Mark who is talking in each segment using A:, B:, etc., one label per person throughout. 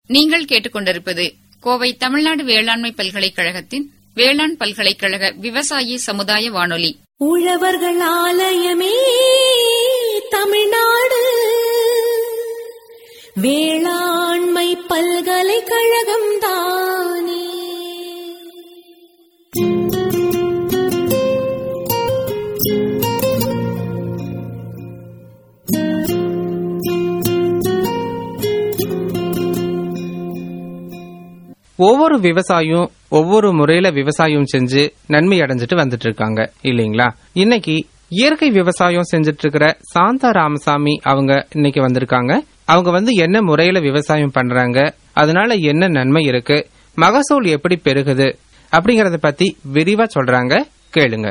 A: நீங்கள் கேட்டுக்கொண்டிருப்பது கோவை தமிழ்நாடு வேளாண்மை பல்கலைக்கழகத்தின் வேளாண் பல்கலைக்கழக விவசாயி சமுதாய வானொலி
B: உழவர்கள் ஆலயமே தமிழ்நாடு வேளாண்மை பல்கலைக்கழகம் தானே
C: ஒவ்வொரு விவசாயியும் ஒவ்வொரு முறையில விவசாயம் செஞ்சு நன்மை அடைஞ்சிட்டு வந்துட்டு இருக்காங்க இல்லீங்களா இன்னைக்கு இயற்கை விவசாயம் செஞ்சுட்டு இருக்கிற சாந்தா ராமசாமி அவங்க இன்னைக்கு வந்திருக்காங்க அவங்க வந்து என்ன முறையில விவசாயம் பண்றாங்க அதனால என்ன நன்மை இருக்கு மகசூல் எப்படி பெருகுது அப்படிங்கறத பத்தி விரிவா சொல்றாங்க கேளுங்க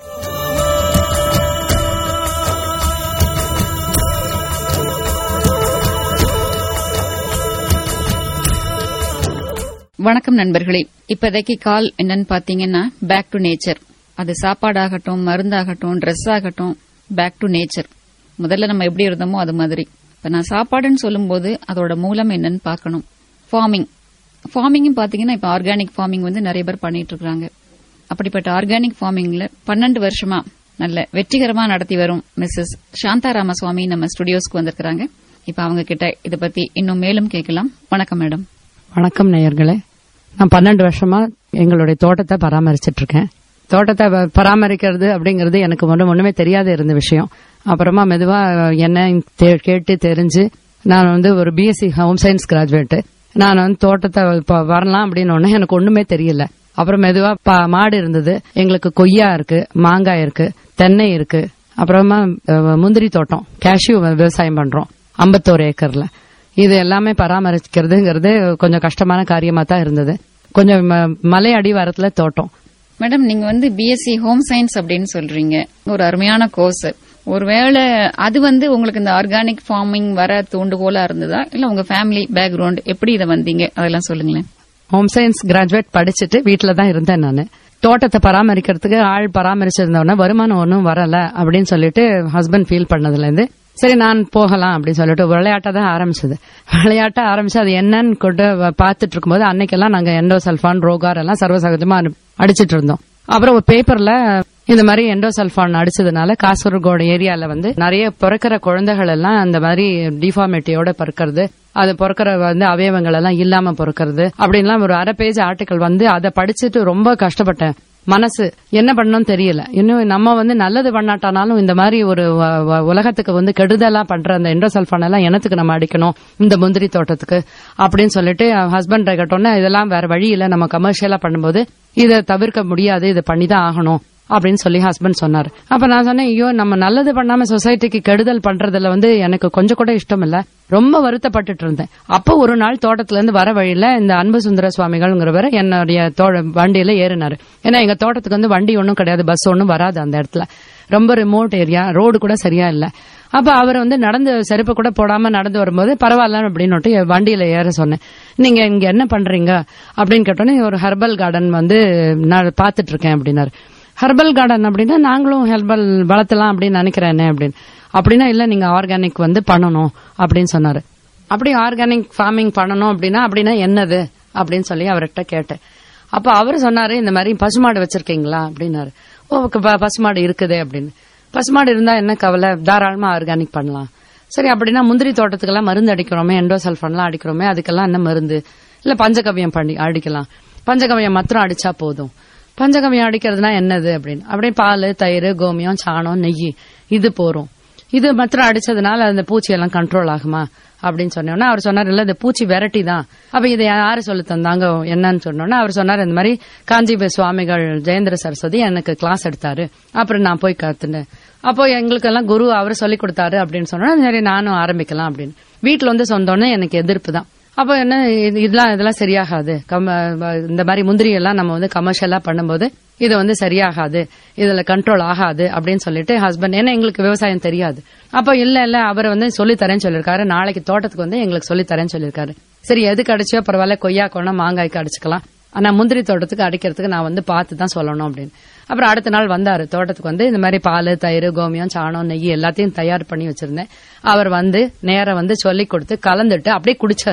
A: வணக்கம் நண்பர்களே இப்போதைக்கு கால் என்னன்னு பாத்தீங்கன்னா பேக் டு நேச்சர் அது சாப்பாடாகட்டும் மருந்தாகட்டும் ட்ரெஸ் ஆகட்டும் பேக் டு நேச்சர் முதல்ல நம்ம எப்படி இருந்தோமோ அது மாதிரி இப்ப நான் சாப்பாடுன்னு சொல்லும்போது அதோட மூலம் என்னன்னு பார்க்கணும் ஃபார்மிங் ஃபார்மிங்கும் பாத்தீங்கன்னா இப்ப ஆர்கானிக் ஃபார்மிங் வந்து நிறைய பேர் பண்ணிட்டு இருக்காங்க அப்படிப்பட்ட ஆர்கானிக் ஃபார்மிங்ல பன்னெண்டு வருஷமா நல்ல வெற்றிகரமா நடத்தி வரும் மிஸ்ஸஸ் சாந்தா ராமசுவாமி நம்ம ஸ்டுடியோஸ்க்கு வந்திருக்காங்க இப்ப அவங்க கிட்ட இத பத்தி இன்னும் மேலும் கேட்கலாம் வணக்கம் மேடம்
D: வணக்கம் நேயர்களே நான் பன்னெண்டு வருஷமா எங்களுடைய தோட்டத்தை பராமரிச்சிட்டு இருக்கேன் தோட்டத்தை ப- பராமரிக்கிறது அப்படிங்கிறது எனக்கு ஒன்றும் ஒண்ணுமே தெரியாத இருந்த விஷயம் அப்புறமா மெதுவா என்ன தே- கேட்டு தெரிஞ்சு நான் வந்து ஒரு பிஎஸ்சி ஹோம் சயின்ஸ் கிராஜுவேட் நான் வந்து தோட்டத்தை ப- வரலாம் அப்படின்னு ஒண்ணு எனக்கு ஒண்ணுமே தெரியல அப்புறம் மெதுவா ப- மாடு இருந்தது எங்களுக்கு கொய்யா இருக்கு மாங்காய் இருக்கு தென்னை இருக்கு அப்புறமா அஹ், முந்திரி தோட்டம் கேஷ்யூ விவசாயம் பண்றோம் ஐம்பத்தோரு ஏக்கர்ல இது எல்லாமே பராமரிக்கிறதுங்கிறது கொஞ்சம் கஷ்டமான காரியமா தான் இருந்தது கொஞ்சம் ம- மலை அடிவாரத்துல தோட்டம்
A: மேடம் நீங்க வந்து பிஎஸ்சி ஹோம் சயின்ஸ் அப்படின்னு சொல்றீங்க ஒரு அருமையான கோர்ஸ் ஒருவேளை அது வந்து உங்களுக்கு இந்த ஆர்கானிக் ஃபார்மிங் வர தூண்டுகோலா இருந்ததா இல்ல உங்க ஃபேமிலி பேக்ரவுண்ட் எப்படி இதை வந்தீங்க அதெல்லாம் சொல்லுங்களேன்
D: ஹோம் சயின்ஸ் கிராஜுவேட் படிச்சுட்டு வீட்டில தான் இருந்தேன் நான் தோட்டத்தை பராமரிக்கிறதுக்கு ஆள் பராமரிச்சிருந்தோடனே வருமானம் ஒன்றும் வரல அப்படின்னு சொல்லிட்டு ஹஸ்பண்ட் ஃபீல் பண்ணதுல இருந்து சரி நான் போகலாம் அப்படின்னு சொல்லிட்டு விளையாட்டா தான் ஆரம்பிச்சது விளையாட்ட ஆரம்பிச்சு அது என்னன்னு கொண்டு வ- பார்த்துட்டு இருக்கும்போது அன்னைக்கெல்லாம் நாங்க எண்டோசல்ஃபான் ரோகார் எல்லாம் சர்வசகஜமா அனு- அடிச்சிட்டு இருந்தோம் அப்புறம் ஒரு பேப்பர்ல இந்த மாதிரி எண்டோசல்ஃபான் அடிச்சதுனால காசர்கோடு ஏரியால வந்து நிறைய பிறக்கிற குழந்தைகள் எல்லாம் அந்த மாதிரி டிஃபார்மிட்டியோட பிறக்கிறது அது பிறக்கிற வந்து அவயவங்கள் எல்லாம் இல்லாம பிறக்கிறது அப்படின்லாம் ஒரு அரை பேஜ் ஆர்டிக்கல் வந்து அதை படிச்சுட்டு ரொம்ப கஷ்டப்பட்டேன் மனசு என்ன பண்ணணும் தெரியல இன்னும் நம்ம வந்து நல்லது பண்ணாட்டானாலும் இந்த மாதிரி ஒரு வ- வ- உலகத்துக்கு வந்து கெடுதலா பண்ற அந்த எண்டோசல்ஃபான் எல்லாம் எனத்துக்கு நம்ம அடிக்கணும் இந்த முந்திரி தோட்டத்துக்கு அப்படின்னு சொல்லிட்டு ஹஸ்பண்ட் கேட்டோன்னே இதெல்லாம் வேற வழி இல்ல நம்ம கமர்ஷியலா பண்ணும்போது இதை தவிர்க்க முடியாது இதை பண்ணிதான் ஆகணும் அப்படின்னு சொல்லி ஹஸ்பண்ட் சொன்னார் அப்ப நான் சொன்னேன் ஐயோ நம்ம நல்லது பண்ணாம சொசைட்டிக்கு கெடுதல் பண்றதுல வந்து எனக்கு கொஞ்சம் கூட இஷ்டம் இல்ல ரொம்ப வருத்தப்பட்டுட்டு இருந்தேன் அப்போ ஒரு நாள் தோட்டத்துல இருந்து வர வழியில இந்த அன்பு சுந்தர சுவாமிகள்ங்கிறவர் என்னுடைய தோழ- வண்டியில ஏறினாரு ஏன்னா எங்க தோட்டத்துக்கு வந்து வண்டி ஒன்றும் கிடையாது பஸ் ஒன்றும் வராது அந்த இடத்துல ரொம்ப ரிமோட் ஏரியா ரோடு கூட சரியா இல்ல அப்ப அவர் வந்து நடந்து செருப்பு கூட போடாம நடந்து வரும்போது பரவாயில்ல அப்படின்னு வண்டியில ஏற சொன்னேன் நீங்க இங்க என்ன பண்றீங்க அப்படின்னு கேட்டோன்னே ஒரு ஹெர்பல் கார்டன் வந்து நான் பாத்துட்டு இருக்கேன் அப்படின்னாரு ஹெர்பல் கார்டன் அப்படின்னா நாங்களும் ஹெர்பல் வளர்த்தலாம் அப்படின்னு நினைக்கிறேனே அப்படின்னு அப்படின்னா இல்ல நீங்க ஆர்கானிக் வந்து பண்ணணும் அப்படின்னு சொன்னாரு அப்படி ஆர்கானிக் ஃபார்மிங் பண்ணணும் அப்படின்னா அப்படின்னா என்னது அப்படின்னு சொல்லி அவர்கிட்ட கேட்டேன் அப்ப அவர் சொன்னாரு இந்த மாதிரி பசுமாடு வச்சிருக்கீங்களா அப்படின்னாரு ஓ ப- பசுமாடு இருக்குதே அப்படின்னு பசுமாடு இருந்தா என்ன கவலை தாராளமா ஆர்கானிக் பண்ணலாம் சரி அப்படின்னா முந்திரி தோட்டத்துக்கெல்லாம் மருந்து அடிக்கிறோமே எண்டோசல்ஃபான்லாம் அடிக்கிறோமே அதுக்கெல்லாம் என்ன மருந்து இல்ல பஞ்சகவியம் பண்ணி அடிக்கலாம் பஞ்சகவியம் மாத்திரம் அடிச்சா போதும் பஞ்சகவியம் அடிக்கிறதுனா என்னது அப்படின்னு அப்படியே பால் தயிர் கோமியம் சாணம் நெய் இது போறோம் இது மாத்திரம் அடிச்சதுனால அந்த பூச்சி எல்லாம் கண்ட்ரோல் ஆகுமா அப்படின்னு சொன்னோன்னா அவர் சொன்னார் இல்ல இந்த பூச்சி வெரைட்டி தான் அப்ப இதை யாரு சொல்லி தந்தாங்க என்னன்னு சொன்னோன்னா அவர் சொன்னார் இந்த மாதிரி காஞ்சிபுர சுவாமிகள் ஜெயேந்திர சரஸ்வதி எனக்கு கிளாஸ் எடுத்தாரு அப்புறம் நான் போய் கத்துனேன் அப்போ எங்களுக்கெல்லாம் குரு அவர் சொல்லி கொடுத்தாரு அப்படின்னு சொன்னா சரி நானும் ஆரம்பிக்கலாம் அப்படின்னு வீட்டுல வந்து சொந்தோன்னே எனக்கு எதிர்ப்பு தான் அப்போ என்ன இது- இதெல்லாம் இதெல்லாம் சரியாகாது கம- இந்த மாதிரி முந்திரி எல்லாம் நம்ம வந்து கமர்ஷியலா பண்ணும்போது இது வந்து சரியாகாது இதுல கண்ட்ரோல் ஆகாது அப்படின்னு சொல்லிட்டு ஹஸ்பண்ட் ஏன்னா எங்களுக்கு விவசாயம் தெரியாது அப்போ இல்ல இல்ல அவர் வந்து சொல்லி தரேன்னு சொல்லிருக்காரு நாளைக்கு தோட்டத்துக்கு வந்து எங்களுக்கு சொல்லி தரேன்னு சொல்லிருக்காரு சரி எதுக்கு அடிச்சோ பரவாயில்ல கொய்யா கோணம் மாங்காய்க்கு அடிச்சுக்கலாம் ஆனா முந்திரி தோட்டத்துக்கு அடிக்கிறதுக்கு நான் வந்து பார்த்து தான் சொல்லணும் அப்படின்னு அப்புறம் அடுத்த நாள் வந்தாரு தோட்டத்துக்கு வந்து இந்த மாதிரி பால் தயிர் கோமியம் சாணம் நெய் எல்லாத்தையும் தயார் பண்ணி வச்சிருந்தேன் அவர் வந்து நேரா வந்து சொல்லி கொடுத்து கலந்துட்டு அப்படியே குடிச்சாரு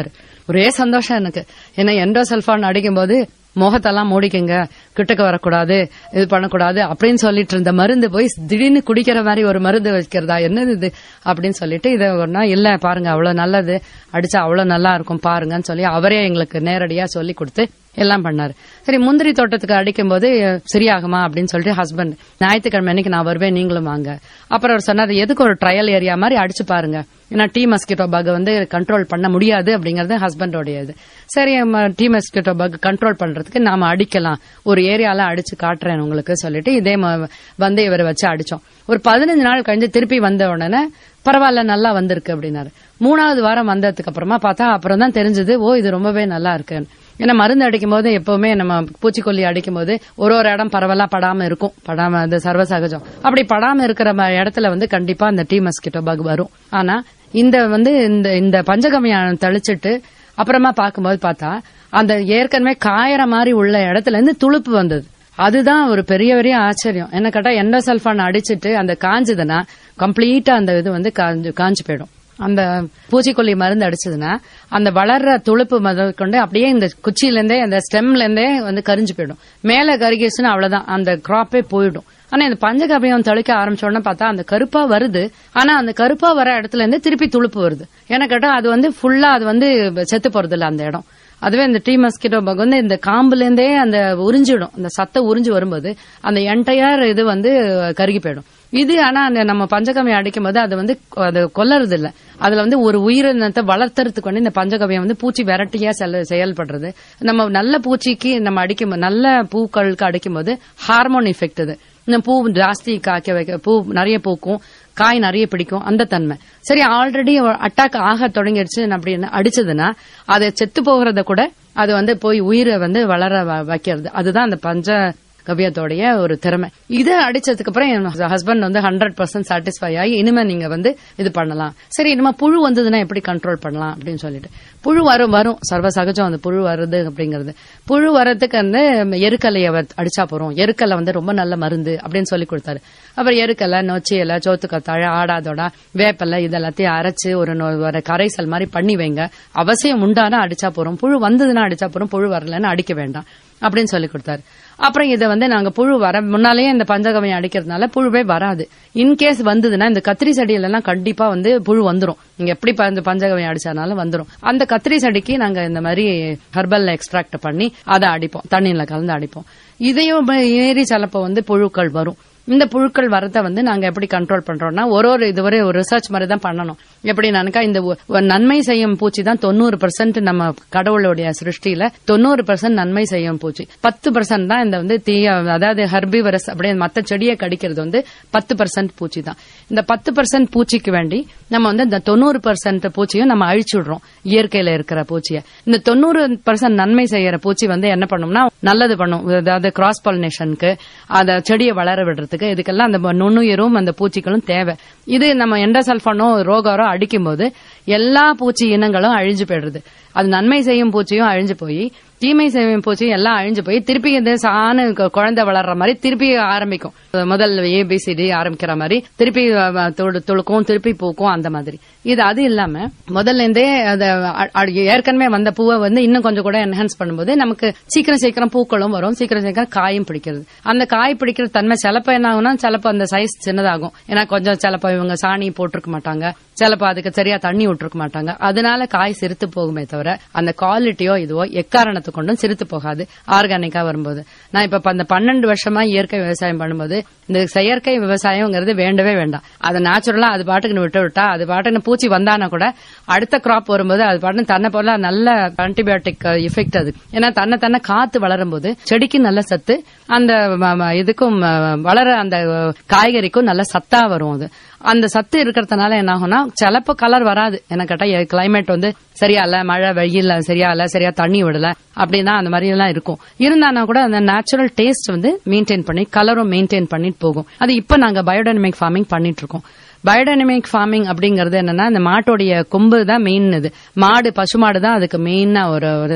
D: ஒரே சந்தோஷம் எனக்கு ஏன்னா எண்டோசல்ஃபான் அடிக்கும்போது முகத்தெல்லாம் மூடிக்கங்க கிட்டக்க வரக்கூடாது இது பண்ணக்கூடாது அப்படின்னு சொல்லிட்டு இருந்த மருந்து போய் திடீர்னு குடிக்கிற மாதிரி ஒரு மருந்து வைக்கிறதா என்னது இது அப்படின்னு சொல்லிட்டு இதை ஒன்னா இல்ல பாருங்க அவ்வளவு நல்லது அடிச்சா அவ்வளவு நல்லா இருக்கும் பாருங்கன்னு சொல்லி அவரே எங்களுக்கு நேரடியா சொல்லி கொடுத்து எல்லாம் பண்ணாரு சரி முந்திரி தோட்டத்துக்கு அடிக்கும் போது சரியாகுமா அப்படின்னு சொல்லிட்டு ஹஸ்பண்ட் ஞாயிற்றுக்கிழமை அன்னைக்கு நான் வருவேன் நீங்களும் வாங்க அப்புறம் அவர் சொன்னார் எதுக்கு ஒரு ட்ரையல் ஏரியா மாதிரி அடிச்சு பாருங்க ஏன்னா டீ மஸ்கிட்டோ பக் வந்து கண்ட்ரோல் பண்ண முடியாது அப்படிங்கறது ஹஸ்பண்டோடைய இது சரி டீ மஸ்கிட்டோ பக் கண்ட்ரோல் பண்றதுக்கு நாம அடிக்கலாம் ஒரு ஏரியால அடிச்சு காட்டுறேன் உங்களுக்கு சொல்லிட்டு இதே ம- வந்து இவரை வச்சு அடிச்சோம் ஒரு பதினஞ்சு நாள் கழிஞ்சு திருப்பி வந்த உடனே பரவாயில்ல நல்லா வந்திருக்கு அப்படின்னாரு மூணாவது வாரம் வந்ததுக்கு அப்புறமா பார்த்தா அப்புறம் தான் தெரிஞ்சது ஓ இது ரொம்பவே நல்லா இருக்குன்னு ஏன்னா மருந்து அடிக்கும் போது எப்பவுமே நம்ம பூச்சிக்கொல்லி அடிக்கும் போது ஒரு ஒரு இடம் பரவலா படாம இருக்கும் படாம அது சர்வசகஜம் அப்படி படாம இருக்கிற ம- இடத்துல வந்து கண்டிப்பா அந்த டீ மஸ்கிட்டோ பக் வரும் ஆனா இந்த வந்து இந்த இந்த பஞ்சகமியானம் தெளிச்சிட்டு அப்புறமா பார்க்கும்போது பார்த்தா அந்த ஏற்கனவே காயற மாதிரி உள்ள இடத்துல இருந்து துளுப்பு வந்தது அதுதான் ஒரு பெரிய பெரிய ஆச்சரியம் என்ன கேட்டா எண்டோசல்ஃபான் அடிச்சிட்டு அந்த காஞ்சதுன்னா கம்ப்ளீட்டா அந்த இது வந்து காஞ்சு காஞ்சு போயிடும் அந்த பூச்சிக்கொல்லி மருந்து அடிச்சதுன்னா அந்த வளர்ற துளுப்பு முதல் கொண்டு அப்படியே இந்த குச்சியில இருந்தே அந்த ஸ்டெம்ல இருந்தே வந்து கரிஞ்சு போயிடும் மேல கருகிடுச்சுன்னா அவ்வளவுதான் அந்த கிராப்பே போயிடும் ஆனா இந்த பஞ்சகவியம் தெளிக்க ஆரம்பிச்ச உடனே பார்த்தா அந்த கருப்பா வருது ஆனா அந்த கருப்பா வர இடத்துல இருந்து திருப்பி துளுப்பு வருது ஏன்னா கேட்டா அது வந்து ஃபுல்லா அது வந்து செத்து போறது இல்ல அந்த இடம் அதுவே இந்த டீ மஸ்கிட்டோ பக் வந்து இந்த காம்புல இருந்தே அந்த உறிஞ்சிடும் அந்த சத்தை உறிஞ்சு வரும்போது அந்த என்டையர் இது வந்து கருகி போயிடும் இது ஆனா அந்த நம்ம பஞ்சகவியம் அடிக்கும் போது அது வந்து அது கொல்லறது இல்ல அதுல வந்து ஒரு உயிரினத்தை வளர்த்துறதுக்கு வந்து இந்த பஞ்சகவியம் வந்து பூச்சி விரட்டியா செல்ல- செயல்படுறது நம்ம நல்ல பூச்சிக்கு நம்ம அடிக்கும் போது- நல்ல பூக்களுக்கு அடிக்கும் போது ஹார்மோன் எஃபெக்ட் இது இந்த பூ ஜாஸ்தி காய்க்க வைக்க பூ நிறைய பூக்கும் காய் நிறைய பிடிக்கும் அந்த தன்மை சரி ஆல்ரெடி அட்டாக் ஆக தொடங்கிடுச்சு அப்படின்னு அடிச்சதுன்னா அது செத்து போகிறத கூட அது வந்து போய் உயிரை வந்து வளர வ- வைக்கிறது அதுதான் அந்த பஞ்ச கவியத்தோடைய ஒரு திறமை இதை அடிச்சதுக்கு அப்புறம் என் ஹஸ்பண்ட் வந்து ஹண்ட்ரட் பர்சன்ட் சாட்டிஸ்ஃபை ஆகி இனிமே நீங்க வந்து இது பண்ணலாம் சரி இனிமே புழு வந்ததுன்னா எப்படி கண்ட்ரோல் பண்ணலாம் அப்படின்னு சொல்லிட்டு புழு வரும் வரும் சர்வ சகஜம் அந்த புழு வருது அப்படிங்கிறது புழு வரதுக்கு வந்து எருக்கலைய வ- அடிச்சா போறோம் எருக்கலை வந்து ரொம்ப நல்ல மருந்து அப்படின்னு சொல்லி கொடுத்தாரு அப்புறம் எருக்கலை நொச்சி இலை சோத்து கத்தாழை ஆடாதோடா வேப்பலை இதெல்லாத்தையும் அரைச்சு ஒரு நொ- ஒரு கரைசல் மாதிரி பண்ணி வைங்க அவசியம் உண்டானா அடிச்சா போறோம் புழு வந்ததுன்னா அடிச்சா போறோம் புழு வரலன்னு அடிக்க வேண்டாம் அப்படின்னு சொல்லி கொடுத்தாரு அப்புறம் இதை வந்து நாங்க புழு வர முன்னாலேயே இந்த பஞ்சகவியம் அடிக்கிறதுனால புழுவே வராது இன்கேஸ் வந்ததுன்னா இந்த கத்திரி செடியில எல்லாம் கண்டிப்பா வந்து புழு வந்துரும் நீங்க எப்படி ப- இந்த பஞ்சகவியம் அடிச்சானாலும் வந்துரும் அந்த கத்திரி செடிக்கு நாங்க இந்த மாதிரி ஹெர்பல் எக்ஸ்ட்ராக்ட் பண்ணி அதை அடிப்போம் தண்ணியில கலந்து அடிப்போம் இதையும் ஏறி சிலப்போ வந்து புழுக்கள் வரும் இந்த புழுக்கள் வரத வந்து நாங்க எப்படி கண்ட்ரோல் பண்றோம்னா ஒரு ஒரு இதுவரை ஒரு ரிசர்ச் மாதிரி தான் பண்ணணும் எப்படி நானுக்கா இந்த ஒ- ஒரு நன்மை செய்யும் பூச்சி தான் தொண்ணூறு பெர்சென்ட் நம்ம கடவுளுடைய சிருஷ்டியில தொண்ணூறு பெர்சென்ட் நன்மை செய்யும் பூச்சி பத்து பெர்சென்ட் தான் இந்த வந்து தீய அதாவது ஹர்பிவரஸ் அப்படியே மத்த செடியை கடிக்கிறது வந்து பத்து பெர்சென்ட் பூச்சி தான் இந்த பத்து பெர்சென்ட் பூச்சிக்கு வேண்டி நம்ம வந்து இந்த தொண்ணூறு பெர்சென்ட் பூச்சியும் நம்ம அழிச்சு விடுறோம் இயற்கையில இருக்கிற பூச்சியை இந்த தொண்ணூறு பெர்சென்ட் நன்மை செய்யற பூச்சி வந்து என்ன பண்ணும்னா நல்லது பண்ணும் அதாவது கிராஸ் பாலினேஷனுக்கு அத செடியை வளர விடுறதுக்கு இதுக்கெல்லாம் அந்த நுண்ணுயிரும் அந்த பூச்சிகளும் தேவை இது நம்ம எண்டசல்ஃபானோ ரோகாரோ அடிக்கும்போது எல்லா பூச்சி இனங்களும் அழிஞ்சு போயிடுறது அது நன்மை செய்யும் பூச்சியும் அழிஞ்சு போய் தீமை செய்யும் பூச்சியும் எல்லாம் அழிஞ்சு போய் திருப்பி இந்த சாணு கு- குழந்தை வளர்ற மாதிரி திருப்பி ஆரம்பிக்கும் முதல் ஏபிசிடி ஆரம்பிக்கிற மாதிரி திருப்பி அஹ், அஹ், துளு- துளுக்கும் திருப்பி பூக்கும் அந்த மாதிரி இது அது இல்லாம முதல்ல இருந்தே அத அ- அ- ஏற்கனவே வந்த பூவை வந்து இன்னும் கொஞ்சம் கூட என்ஹான்ஸ் பண்ணும்போது நமக்கு சீக்கிரம் சீக்கிரம் பூக்களும் வரும் சீக்கிரம் சீக்கிரம் காயும் பிடிக்கிறது அந்த காய் பிடிக்கிற தன்மை சிலப்ப என்ன ஆகும்னா சிலப்ப அந்த சைஸ் சின்னதாகும் ஏன்னா கொஞ்சம் சிலப்ப இவங்க சாணி போட்டிருக்க மாட்டாங்க சிலப்ப அதுக்கு சரியா தண்ணி விட்டுருக்க மாட்டாங்க அதனால காய் சிறுத்து போகுமே தவிர அந்த குவாலிட்டியோ இதுவோ எக்காரணத்தை கொண்டும் சிறுத்து போகாது ஆர்கானிக்கா வரும்போது நான் இப்ப அந்த பன்னெண்டு வருஷமா இயற்கை விவசாயம் பண்ணும்போது இந்த செயற்கை விவசாயம்ங்கிறது வேண்டவே வேண்டாம் அதை நேச்சுரலா அது பாட்டுக்கு விட்டு விட்டா அது பாட்டுக்கு பூச்சி வந்தானா கூட அடுத்த கிராப் வரும்போது அது பாட்டுக்கு தன்னை போல நல்ல ஆன்டிபயோட்டிக் எஃபெக்ட் அது ஏன்னா தன்னை தன்னை காத்து வளரும் போது செடிக்கு நல்ல சத்து அந்த ம- ம- இதுக்கும் அஹ், வளர அந்த அஹ், காய்கறிக்கும் நல்ல சத்தா வரும் அது அந்த சத்து இருக்கிறதுனால என்ன ஆகும்னா சிலப்போ கலர் வராது என்ன கேட்டா கிளைமேட் வந்து சரியா இல்ல மழை வெயில் சரியா இல்ல சரியா தண்ணி விடல அப்படின்னா அந்த மாதிரி எல்லாம் இருக்கும் இருந்தானா கூட அந்த நேச்சுரல் டேஸ்ட் வந்து மெயின்டைன் பண்ணி கலரும் மெயின்டைன் பண்ணிட்டு போகும் அது இப்ப நாங்க பயோடைனமிக் ஃபார்மிங் பண்ணிட்டு இருக்கோம் பயோடைனமிக் ஃபார்மிங் அப்படிங்கறது என்னன்னா இந்த மாட்டோடைய கொம்பு தான் மெயின் இது மாடு பசுமாடு தான் அதுக்கு மெயினா ஒரு ஒரு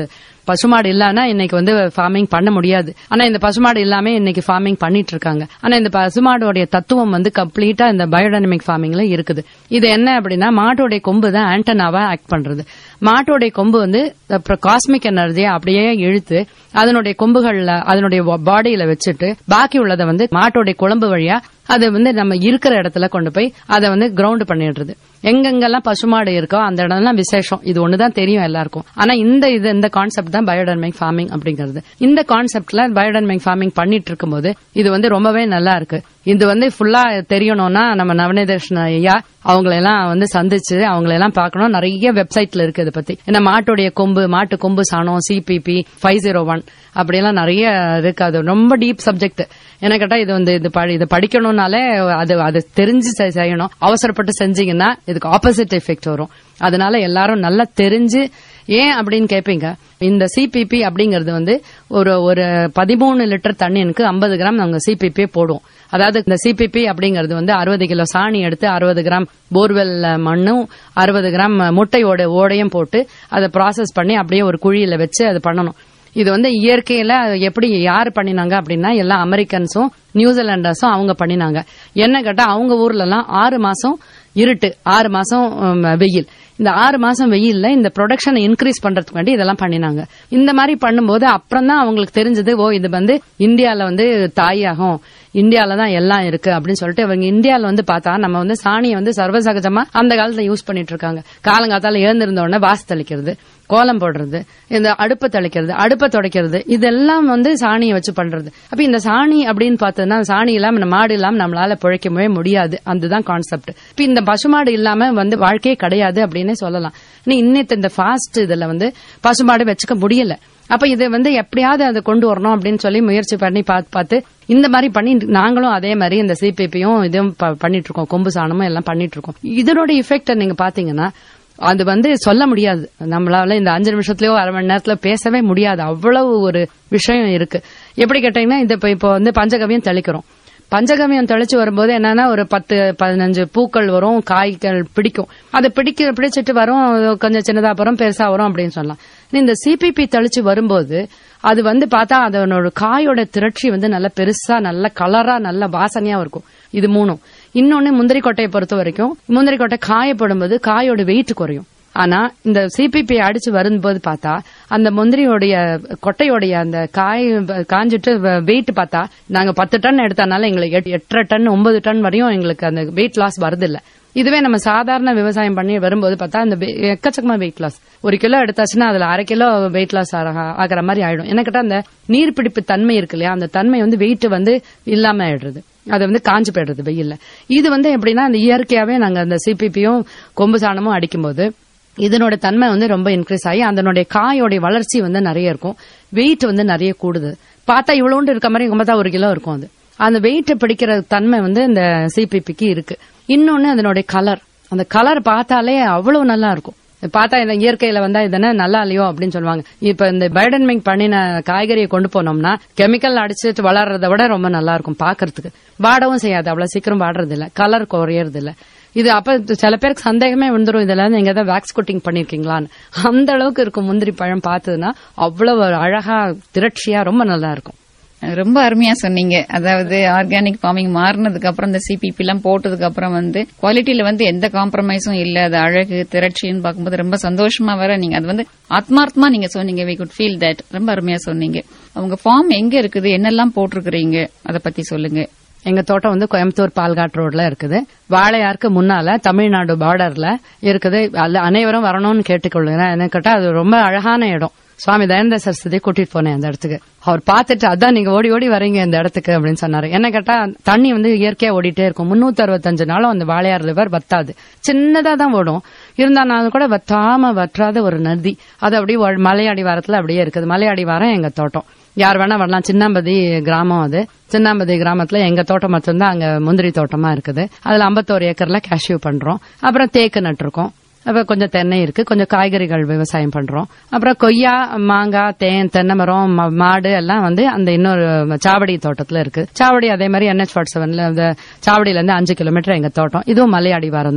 D: பசுமாடு இல்லன்னா இன்னைக்கு வந்து ஃபார்மிங் பண்ண முடியாது ஆனா இந்த பசுமாடு இல்லாம இன்னைக்கு ஃபார்மிங் பண்ணிட்டு இருக்காங்க ஆனா இந்த பசுமாடோடைய தத்துவம் வந்து கம்ப்ளீட்டா இந்த பயோடைனமிக் ஃபார்மிங்ல இருக்குது இது என்ன அப்படின்னா மாட்டோடைய கொம்பு தான் ஆண்டனாவா ஆக்ட் பண்றது மாட்டோடைய கொம்பு வந்து காஸ்மிக் எனர்ஜியை அப்படியே இழுத்து அதனுடைய கொம்புகள்ல அதனுடைய பாடியில வச்சுட்டு பாக்கி உள்ளதை வந்து மாட்டோடைய குழம்பு வழியா அதை வந்து நம்ம இருக்கிற இடத்துல கொண்டு போய் அதை வந்து கிரவுண்ட் பண்ணிடுறது எங்கெங்கெல்லாம் பசுமாடு இருக்கோ அந்த இடம்லாம் விசேஷம் இது ஒண்ணுதான் தெரியும் எல்லாருக்கும் ஆனா இந்த இது இந்த கான்செப்ட் தான் பயோடைனமிக் ஃபார்மிங் அப்படிங்கிறது இந்த கான்செப்ட்ல பயோடைனமிக் ஃபார்மிங் பண்ணிட்டு இருக்கும்போது இது வந்து ரொம்பவே நல்லா இருக்கு இது வந்து ஃபுல்லா தெரியணும்னா நம்ம நவநீதேஷன் ஐயா அவங்களெல்லாம் வந்து சந்திச்சு அவங்களெல்லாம் பார்க்கணும் நிறைய வெப்சைட்ல இருக்கு இதை பத்தி ஏன்னா மாட்டுடைய கொம்பு மாட்டு கொம்பு சாணம் சிபிபி ஃபைவ் ஜீரோ ஒன் அப்படியெல்லாம் நிறைய இருக்கு அது ரொம்ப டீப் சப்ஜெக்ட் என்ன கேட்டா இது வந்து இது படி- இது படிக்கணும்னாலே அது அது தெரிஞ்சு செ- செய்யணும் அவசரப்பட்டு செஞ்சீங்கன்னா இதுக்கு ஆப்போசிட் எஃபெக்ட் வரும் அதனால எல்லாரும் நல்லா தெரிஞ்சு ஏன் அப்படின்னு கேட்பீங்க இந்த சிபிபி அப்படிங்கறது வந்து ஒரு ஒரு பதிமூணு லிட்டர் தண்ணிக்கு ஐம்பது கிராம் நாங்க சிபிபி போடுவோம் அதாவது இந்த சிபிபி அப்படிங்கறது வந்து அறுபது கிலோ சாணி எடுத்து அறுபது கிராம் போர்வெல் மண்ணும் அறுபது கிராம் முட்டையோட ஓடையும் போட்டு அதை ப்ராசஸ் பண்ணி அப்படியே ஒரு குழியில வச்சு அது பண்ணணும் இது வந்து இயற்கையில எப்படி யார் பண்ணினாங்க அப்படின்னா எல்லா அமெரிக்கன்ஸும் நியூசிலாண்டர்ஸும் அவங்க பண்ணினாங்க என்ன கேட்டா அவங்க ஊர்ல எல்லாம் ஆறு மாசம் இருட்டு ஆறு மாசம் உம், வெயில் இந்த ஆறு மாசம் வெயில்ல இந்த ப்ரொடக்ஷனை இன்க்ரீஸ் பண்றதுக்கு வேண்டி இதெல்லாம் பண்ணினாங்க இந்த மாதிரி பண்ணும்போது அப்புறம் தான் அவங்களுக்கு தெரிஞ்சது ஓ இது வந்து இந்தியால வந்து தாயாகும் இந்தியால தான் எல்லாம் இருக்கு அப்படின்னு சொல்லிட்டு இவங்க இந்தியால வந்து பார்த்தா நம்ம வந்து சாணியை வந்து சர்வசகஜமா அந்த காலத்துல யூஸ் பண்ணிட்டு இருக்காங்க காலங்காத்தால எழுந்திருந்த உடனே வாசு தெளிக்கிறது கோலம் போடுறது இந்த அடுப்பை தெளிக்கிறது அடுப்பை துடைக்கிறது இதெல்லாம் வந்து சாணியை வச்சு பண்றது அப்ப இந்த சாணி அப்படின்னு பார்த்தோம்னா சாணி இல்லாம நம்ம மாடு இல்லாம நம்மளால பிழைக்கவே முடியாது அதுதான் கான்செப்ட் இப்ப இந்த பசுமாடு இல்லாம வந்து வாழ்க்கையே கிடையாது அப்படின்னே சொல்லலாம் இன்னும் இன்னத்து இந்த ஃபாஸ்ட் இதுல வந்து பசுமாடு வச்சுக்க முடியல அப்ப இதை வந்து எப்படியாவது அதை கொண்டு வரணும் அப்படின்னு சொல்லி முயற்சி பண்ணி பார்த்து பார்த்து இந்த மாதிரி பண்ணி நாங்களும் அதே மாதிரி இந்த சிபிபியும் இதுவும் ப- பண்ணிட்டு இருக்கோம் கொம்பு சாணமும் எல்லாம் பண்ணிட்டு இருக்கோம் இதனோட இஃபெக்ட் நீங்க பாத்தீங்கன்னா அது வந்து சொல்ல முடியாது நம்மளால இந்த அஞ்சு நிமிஷத்துலயோ அரை மணி நேரத்துல பேசவே முடியாது அவ்வளவு ஒரு விஷயம் இருக்கு எப்படி கேட்டீங்கன்னா இந்த இப்ப இப்போ வந்து பஞ்சகவியம் தெளிக்கிறோம் பஞ்சகவியம் தெளிச்சு வரும்போது என்னன்னா ஒரு பத்து பதினஞ்சு பூக்கள் வரும் காய்கள் பிடிக்கும் அது பிடிக்க பிடிச்சிட்டு வரும் கொஞ்சம் சின்னதா வரும் பெருசா வரும் அப்படின்னு சொல்லலாம் இந்த சிபிபி தெளிச்சு வரும்போது அது வந்து பார்த்தா அதனோட காயோட திரட்சி வந்து நல்ல பெருசா நல்ல கலரா நல்ல வாசனையா இருக்கும் இது மூணும் இன்னொன்னு முந்திரி கொட்டையை பொறுத்த வரைக்கும் முந்திரி கொட்டை காயப்படும் போது காயோட வெயிட் குறையும் ஆனா இந்த சிபிபி அடிச்சு வரும்போது பார்த்தா அந்த முந்திரியோடைய கொட்டையோடைய அந்த காய் காஞ்சிட்டு வெயிட் பார்த்தா நாங்க பத்து டன் எடுத்தனால எங்களுக்கு எட்டு- எட்டரை டன் ஒன்பது டன் வரையும் எங்களுக்கு அந்த வெயிட் லாஸ் வருது இல்ல இதுவே நம்ம சாதாரண விவசாயம் பண்ணி வரும்போது பார்த்தா அந்த வெ- எக்கச்சக்கமா வெயிட் லாஸ் ஒரு கிலோ எடுத்தாச்சுன்னா அதுல அரை கிலோ வெயிட் லாஸ் ஆகிற மாதிரி ஆயிடும் என்ன கேட்டா அந்த நீர்பிடிப்பு தன்மை இருக்கு இல்லையா அந்த தன்மை வந்து வெயிட் வந்து இல்லாம ஆயிடுறது அது வந்து காஞ்சு போயிடுறது வெயில்ல இது வந்து எப்படின்னா அந்த இயற்கையாவே நாங்க அந்த சிபிபியும் கொம்பு சாணமும் அடிக்கும்போது இதனோட தன்மை வந்து ரொம்ப இன்க்ரீஸ் ஆகி அதனுடைய காயோடைய வளர்ச்சி வந்து நிறைய இருக்கும் வெயிட் வந்து நிறைய கூடுது பார்த்தா இவ்வளோண்டு இருக்க மாதிரி இங்க பார்த்தா ஒரு கிலோ இருக்கும் அது அந்த வெயிட்டை பிடிக்கிற தன்மை வந்து இந்த சிபிபிக்கு இருக்கு இன்னொன்னு அதனுடைய கலர் அந்த கலர் பார்த்தாலே அவ்வளவு நல்லா இருக்கும் பார்த்தா இந்த இயற்கையில வந்தா இதென்ன நல்லா இல்லையோ அப்படின்னு சொல்லுவாங்க இப்ப இந்த பயோடன்மிக் பண்ணின காய்கறியை கொண்டு போனோம்னா கெமிக்கல் அடிச்சுட்டு வளர்றதை விட ரொம்ப நல்லா இருக்கும் பாக்குறதுக்கு வாடவும் செய்யாது அவ்வளவு சீக்கிரம் வாடுறது இல்ல கலர் குறையறது இல்ல இது அப்ப சில பேருக்கு சந்தேகமே வந்துரும் இதெல்லாம் நீங்க ஏதாவது வேக்ஸ் கோட்டிங் பண்ணிருக்கீங்களான்னு அந்த அளவுக்கு இருக்கும் முந்திரி பழம் பார்த்ததுன்னா அவ்வளவு அழகா திரட்சியா ரொம்ப நல்லா இருக்கும்
A: ரொம்ப அருமையா சொன்னீங்க அதாவது ஆர்கானிக் ஃபார்மிங் மாறினதுக்கு அப்புறம் இந்த சிபிபி எல்லாம் போட்டதுக்கு அப்புறம் வந்து குவாலிட்டியில வந்து எந்த காம்ப்ரமைஸும் இல்ல அது அழகு திரட்சின்னு பார்க்கும்போது ரொம்ப சந்தோஷமா வர நீங்க அது வந்து ஆத்மார்த்தமா நீங்க சொன்னீங்க வி குட் ஃபீல் தட் ரொம்ப அருமையா சொன்னீங்க அவங்க ஃபார்ம் எங்க இருக்குது என்னெல்லாம் போட்டிருக்கிறீங்க அதை பத்தி சொல்லுங்க
D: எங்க தோட்டம் வந்து கோயம்புத்தூர் பால்காட் ரோட்ல இருக்குது வாழையாருக்கு முன்னால தமிழ்நாடு பார்டர்ல இருக்குது அல்ல அனைவரும் வரணும்னு கேட்டுக்கொள்ளுங்க என்ன கேட்டா அது ரொம்ப அழகான இடம் சுவாமி தயானந்த சரஸ்வதி கூட்டிட்டு போனேன் அந்த இடத்துக்கு அவர் பார்த்துட்டு அதான் நீங்க ஓடி ஓடி வரீங்க இந்த இடத்துக்கு அப்படின்னு சொன்னாரு என்ன கேட்டா தண்ணி வந்து இயற்கையா ஓடிட்டே இருக்கும் முன்னூத்தி அறுபத்தஞ்சு நாளும் அந்த வாழையார் ரிவர் வத்தாது சின்னதா தான் ஓடும் இருந்தாலும் கூட வத்தாம வற்றாத ஒரு நதி அது அப்படியே ஒ- மலையடி வாரத்துல அப்படியே இருக்குது மலையடி வாரம் எங்க தோட்டம் யார் வேணா வரலாம் சின்னாம்பதி கிராமம் அது சின்னாம்பதி கிராமத்துல எங்க தோட்டம் மட்டும்தான் அங்க முந்திரி தோட்டமா இருக்குது அதுல 51 ஏக்கர்ல கேஷ்யூ பண்றோம் அப்புறம் தேக்கு நட்டிருக்கோம் அப்புறம் கொஞ்சம் தென்னை இருக்கு கொஞ்சம் காய்கறிகள் விவசாயம் பண்றோம் அப்புறம் கொய்யா மாங்காய் தேன் தென்னை மரம் ம- மாடு எல்லாம் வந்து அந்த இன்னொரு சாவடி தோட்டத்துல இருக்கு சாவடி அதே மாதிரி என்ஹெச் ஃபார்ட்டி செவன்ல அந்த சாவடியில இருந்து அஞ்சு கிலோமீட்டர் எங்க தோட்டம் இதுவும் மலையடிவாரம் தான்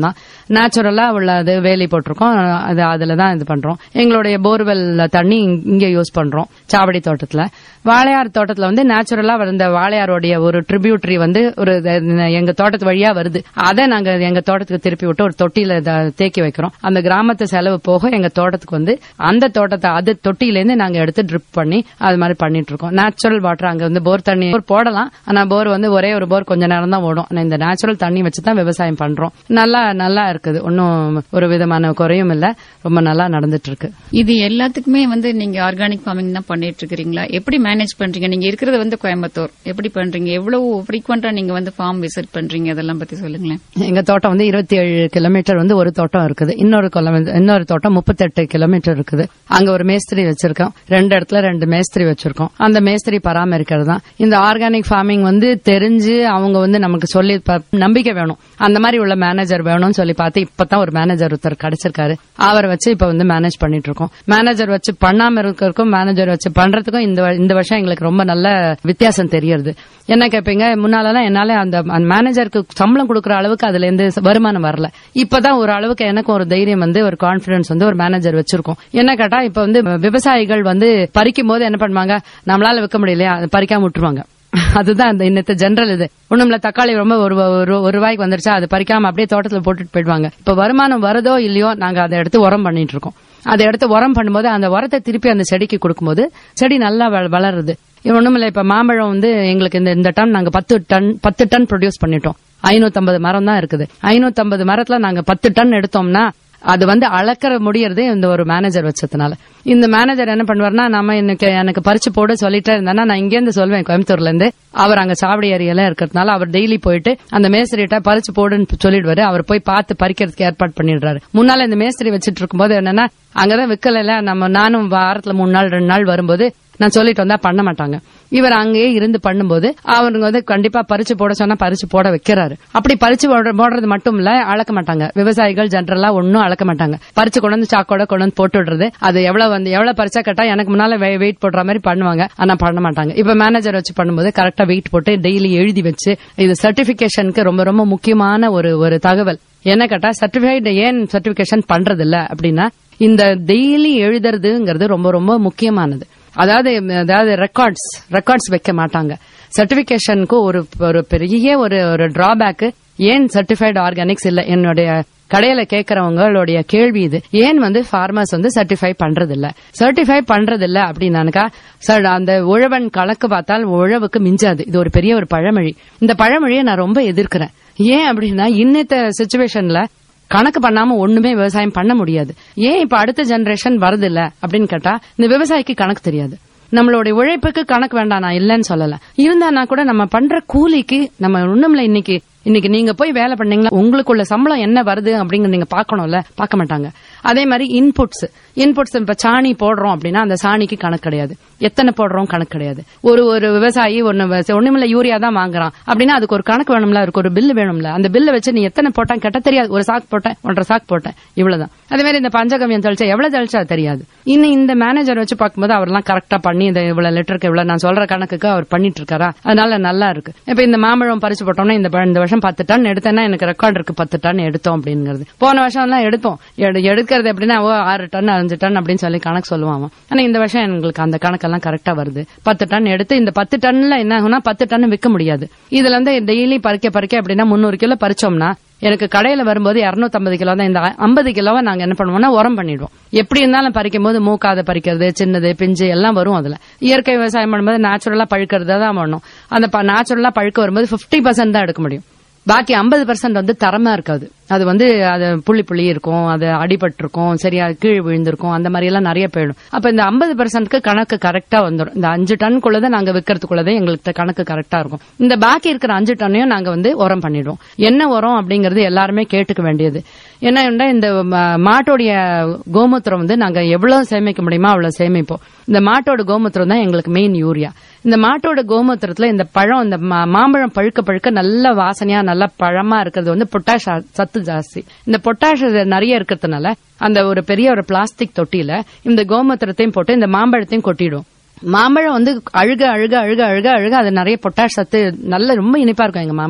D: நேச்சுரலா உள்ளது வேலி போட்டிருக்கோம் அது அதுல தான் இது பண்றோம் எங்களுடைய போர்வெல் தண்ணி இங்க- இங்க யூஸ் பண்றோம் சாவடி தோட்டத்துல வாழையார் தோட்டத்துல வந்து நேச்சுரலா இந்த வாழையாரோடைய ஒரு ட்ரிபியூட்டரி வந்து ஒரு இது- எங்க தோட்டத்து வழியா வருது அதை நாங்க எங்க தோட்டத்துக்கு திருப்பி விட்டு ஒரு தொட்டியில த- தேக்கி வைக்கிறோம் அந்த கிராமத்து செலவு போக எங்க தோட்டத்துக்கு வந்து அந்த தோட்டத்தை அது தொட்டியில இருந்து நாங்க எடுத்து ட்ரிப் பண்ணி அது மாதிரி பண்ணிட்டு இருக்கோம் நேச்சுரல் வாட்டர் அங்க வந்து போர் தண்ணி போர் போடலாம் ஆனா போர் வந்து ஒரே ஒரு போர் கொஞ்ச நேரம் தான் ஓடும் ஆனா இந்த நேச்சுரல் தண்ணி வச்சு தான் விவசாயம் பண்றோம் நல்லா நல்லா இருக்குது ஒன்னும் ஒரு விதமான குறையும் இல்ல ரொம்ப நல்லா நடந்துட்டு இருக்கு
A: இது எல்லாத்துக்குமே வந்து நீங்க ஆர்கானிக் ஃபார்மிங் தான் பண்ணிட்டு இருக்கீங்களா எப்படி மேனேஜ் பண்றீங்க நீங்க இருக்கிறது வந்து கோயம்புத்தூர் எப்படி பண்றீங்க எவ்வளவு ஃப்ரீக்வெண்டா நீங்க வந்து ஃபார்ம் விசிட் பண்றீங்க அதெல்லாம் பத்தி சொல்லுங்களேன்
D: எங்க தோட்டம் வந்து இருபத்தி ஏழு கிலோமீட்டர் வந்து ஒரு தோட்டம் இருக்குது இன்னொரு கிலோமீட்டர் இன்னொரு தோட்டம் முப்பத்தெட்டு கிலோமீட்டர் இருக்குது அங்க ஒரு மேஸ்திரி வச்சிருக்கோம் ரெண்டு இடத்துல ரெண்டு மேஸ்திரி வச்சிருக்கோம் அந்த மேஸ்திரி பராமரிக்கிறது தான் இந்த ஆர்கானிக் ஃபார்மிங் வந்து தெரிஞ்சு அவங்க வந்து நமக்கு சொல்லி ப- நம்பிக்கை வேணும் அந்த மாதிரி உள்ள மேனேஜர் வேணும்னு சொல்லி பார்த்து இப்பதான் ஒரு மேனேஜர் ஒருத்தர் கிடைச்சிருக்காரு அவரை வச்சு இப்ப வந்து மேனேஜ் பண்ணிட்டு இருக்கோம் மேனேஜர் வச்சு பண்ணாம இருக்கிறதுக்கும் மேனேஜர் வச்சு பண்றதுக்கும் இந்த வ- இந்த வருஷம் எங்களுக்கு ரொம்ப நல்ல வித்தியாசம் தெரியறது என்ன கேட்பீங்க முன்னாலலாம் என்னால அந்த அந்த மேனேஜருக்கு சம்பளம் கொடுக்கற அளவுக்கு அதுல இருந்து வருமானம் வரல இப்பதான் ஒரு அளவுக்கு எனக்கு ஒரு தைரியம் வந்து ஒரு கான்பிடன்ஸ் வந்து ஒரு மேனேஜர் வச்சிருக்கோம் என்ன கேட்டா இப்ப வந்து விவசாயிகள் வந்து பறிக்கும் போது என்ன பண்ணுவாங்க நம்மளால விற்க முடியலையா அதை பறிக்காம விட்டுருவாங்க அதுதான் இந்த இன்னத்த ஜெனரல் இது ஒண்ணுமில்ல தக்காளி ரொம்ப ஒரு ஒரு- ஒரு ரூபாய்க்கு வந்துருச்சா அதை பறிக்காம அப்படியே தோட்டத்துல போட்டுட்டு போயிடுவாங்க இப்ப வருமானம் வருதோ இல்லையோ நாங்க அதை எடுத்து உரம் பண்ணிட்டு இருக்கோம் அதை எடுத்து உரம் பண்ணும்போது அந்த உரத்தை திருப்பி அந்த செடிக்கு கொடுக்கும்போது செடி நல்லா வள- வளருது இது ஒண்ணுமில்ல இப்ப மாம்பழம் வந்து எங்களுக்கு இந்த இந்த டன் நாங்க பத்து டன் பத்து டன் ப்ரொடியூஸ் பண்ணிட்டோம் ஐநூத்தம்பது மரம் தான் இருக்குது ஐநூத்தம்பது மரத்துல நாங்க பத்து டன் எடுத்தோம்னா அது வந்து அளக்கிற முடியறது இந்த ஒரு மேனேஜர் வச்சதுனால இந்த மேனேஜர் என்ன பண்ணுவார்னா நம்ம எனக்கு எனக்கு பறிச்சு போட சொல்லிட்டே இருந்தானா நான் இங்க இருந்து சொல்வேன் கோயம்புத்தூர்ல இருந்து அவர் அங்க சாவடி ஏரியால இருக்கிறதுனால அவர் டெய்லி போயிட்டு அந்த மேஸ்திரிட்ட பறிச்சு போடுன்னு சொல்லிடுவாரு அவர் போய் பார்த்து பறிக்கிறதுக்கு ஏற்பாடு பண்ணிடுறாரு முன்னால இந்த மேஸ்திரி வச்சிட்டு இருக்கும்போது என்னன்னா அங்கதான் விக்கல நம்ம நானும் வாரத்துல மூணு நாள் ரெண்டு நாள் வரும்போது நான் சொல்லிட்டு வந்தா பண்ண மாட்டாங்க இவர் அங்கேயே இருந்து பண்ணும்போது அவனுங்க வந்து கண்டிப்பா பறிச்சு போட சொன்னா பறிச்சு போட வைக்கிறாரு அப்படி பறிச்சு போடுற- போடுறது மட்டும் இல்ல அளக்க மாட்டாங்க விவசாயிகள் ஜென்ரலா ஒன்னும் அளக்க மாட்டாங்க பறிச்சு கொண்டு வந்து சாக்கோட கொண்டு வந்து போட்டு விடுறது அது எவ்வளவு வந்து எவ்வளவு பறிச்சா கேட்டா எனக்கு முன்னால வெயிட் போடுற மாதிரி பண்ணுவாங்க ஆனா பண்ண மாட்டாங்க இப்ப மேனேஜர் வச்சு பண்ணும்போது கரெக்டா வெயிட் போட்டு டெய்லி எழுதி வச்சு இது சர்டிபிகேஷனுக்கு ரொம்ப ரொம்ப முக்கியமான ஒரு ஒரு தகவல் என்ன கேட்டா சர்டிபிகேட் ஏன் சர்டிபிகேஷன் பண்றது இல்ல அப்படின்னா இந்த டெய்லி எழுதுறதுங்கிறது ரொம்ப ரொம்ப முக்கியமானது அதாவது அதாவது ரெக்கார்ட்ஸ் ரெக்கார்ட்ஸ் வைக்க மாட்டாங்க சர்டிபிகேஷனுக்கு ஒரு ஒரு பெரிய ஒரு ஒரு டிராபேக் ஏன் சர்டிஃபைடு ஆர்கானிக்ஸ் இல்ல என்னுடைய கடையில கேக்குறவங்களுடைய கேள்வி இது ஏன் வந்து ஃபார்மர்ஸ் வந்து சர்டிஃபை பண்றது இல்ல சர்டிஃபை பண்றது இல்ல அப்படின்னாக்கா சார் அந்த உழவன் கணக்கு பார்த்தால் உழவுக்கு மிஞ்சாது இது ஒரு பெரிய ஒரு பழமொழி இந்த பழமொழியை நான் ரொம்ப எதிர்க்கிறேன் ஏன் அப்படின்னா இன்னத்த சுச்சுவேஷன்ல கணக்கு பண்ணாம ஒண்ணுமே விவசாயம் பண்ண முடியாது ஏன் இப்ப அடுத்த ஜெனரேஷன் வருது இல்ல அப்படின்னு கேட்டா இந்த விவசாயிக்கு கணக்கு தெரியாது நம்மளுடைய உழைப்புக்கு கணக்கு வேண்டாம் நான் இல்லைன்னு சொல்லல இருந்தானா கூட நம்ம பண்ற கூலிக்கு நம்ம ஒண்ணுமில்ல இன்னைக்கு இன்னைக்கு நீங்க போய் வேலை பண்ணீங்களா உங்களுக்குள்ள சம்பளம் என்ன வருது அப்படிங்க நீங்க பாக்கணும்ல பார்க்க மாட்டாங்க அதே மாதிரி இன்புட்ஸ் இன்புட்ஸ் இப்ப சாணி போடுறோம் அப்படின்னா அந்த சாணிக்கு கணக்கு கிடையாது எத்தனை போடுறோம் கணக்கு கிடையாது ஒரு ஒரு விவசாயி ஒன்னு ஒண்ணுமில்ல யூரியா தான் வாங்குறான் அப்படின்னா அதுக்கு ஒரு கணக்கு வேணும்ல அதுக்கு ஒரு பில்லு வேணும்ல அந்த பில்லை வச்சு நீ எத்தனை போட்டான் கேட்டா தெரியாது ஒரு சாக்கு போட்டேன் ஒன்றரை சாக்கு போட்டேன் இவ்வளவுதான் அதே மாதிரி இந்த பஞ்சகவியம் தெளிச்சா எவ்வளவு தெளிச்சா அது தெரியாது இன்னும் இந்த மேனேஜர் வச்சு பார்க்கும்போது அவர்லாம் கரெக்டா பண்ணி இந்த இவ்வளவு லிட்டருக்கு இவ்வளவு நான் சொல்ற கணக்குக்கு அவர் பண்ணிட்டு இருக்காரா அதனால நல்லா இருக்கு இப்ப இந்த மாம்பழம் பறிச்சு போட்டோம்னா இந்த ப- இந்த வருஷம் பத்து டன் எடுத்தேன்னா எனக்கு ரெக்கார்டு இருக்கு பத்து டன் எடுத்தோம் அப்படிங்கிறது போன வருஷம் எல்லாம் எடுத்தோம் எடு- எடுக்கிறது எப்படின்னா ஓ ஆறு டன் அஞ்சு டன் அப்படின்னு சொல்லி கணக்கு சொல்லுவான் அவன். ஆனா இந்த வருஷம் எங்களுக்கு அந்த கணக்கெல்லாம் கரெக்டா வருது பத்து டன் எடுத்து இந்த பத்து டன்ல என்ன ஆகும்னா பத்து டன் விற்க முடியாது இதுல இருந்து டெய்லி பறிக்க பறிக்க அப்படின்னா முந்நூறு கிலோ பறிச்சோம்னா எனக்கு கடையில வரும்போது 250 கிலோ தான் இந்த ஐம்பது கிலோவை நாங்க என்ன பண்ணுவோம்னா உரம் பண்ணிடுவோம் எப்படி இருந்தாலும் பறிக்கும் போது மூக்காத பறிக்கிறது சின்னது பிஞ்சு எல்லாம் வரும் அதுல இயற்கை விவசாயம் பண்ணும்போது நேச்சுரலா பழுக்கிறது தான் பண்ணும் அந்த நேச்சுரலா பழுக்க வரும்போது 50% தான் எடுக்க முடியும் பாக்கி 50% வந்து தரமா இருக்காது அது வந்து அது புள்ளி புள்ளி இருக்கும் அது அடிபட்டு இருக்கும் சரியா கீழ் விழுந்திருக்கும் அந்த மாதிரி எல்லாம் நிறைய போயிடும் அப்ப இந்த 50% பர்சன்ட்க்கு கணக்கு கரெக்டா வந்துடும் இந்த அஞ்சு டன்குள்ளதை நாங்க விற்கிறதுக்குள்ளதே எங்களுக்கு கணக்கு கரெக்டா இருக்கும் இந்த பாக்கி இருக்கிற அஞ்சு டன்னையும் நாங்க வந்து உரம் பண்ணிடுவோம் என்ன உரம் அப்படிங்கறது எல்லாருமே கேட்டுக்க வேண்டியது என்ன இந்த ம- மாட்டோடைய கோமூத்திரம் வந்து நாங்க எவ்வளவு சேமிக்க முடியுமோ அவ்வளவு சேமிப்போம் இந்த மாட்டோட கோமூத்திரம் தான் எங்களுக்கு மெயின் யூரியா இந்த மாட்டோட கோமூத்திரத்துல இந்த பழம் இந்த மா- மாம்பழம் பழுக்க பழுக்க நல்ல வாசனையா நல்ல பழமா இருக்கிறது வந்து பொட்டாஷ் சத்து ஜாஸ்தி இந்த பொட்டாஷ் நிறைய இருக்கிறதுனால அந்த ஒரு பெரிய ஒரு பிளாஸ்டிக் தொட்டியில இந்த கோமூத்திரத்தையும் போட்டு இந்த மாம்பழத்தையும் கொட்டிடும் மாம்பழம் வந்து அழுக அழுக அழுக அழுக அழுக அது நிறைய பொட்டாஷ் சத்து நல்ல ரொம்ப இனிப்பா இருக்கும் எங்க மாம்பழம்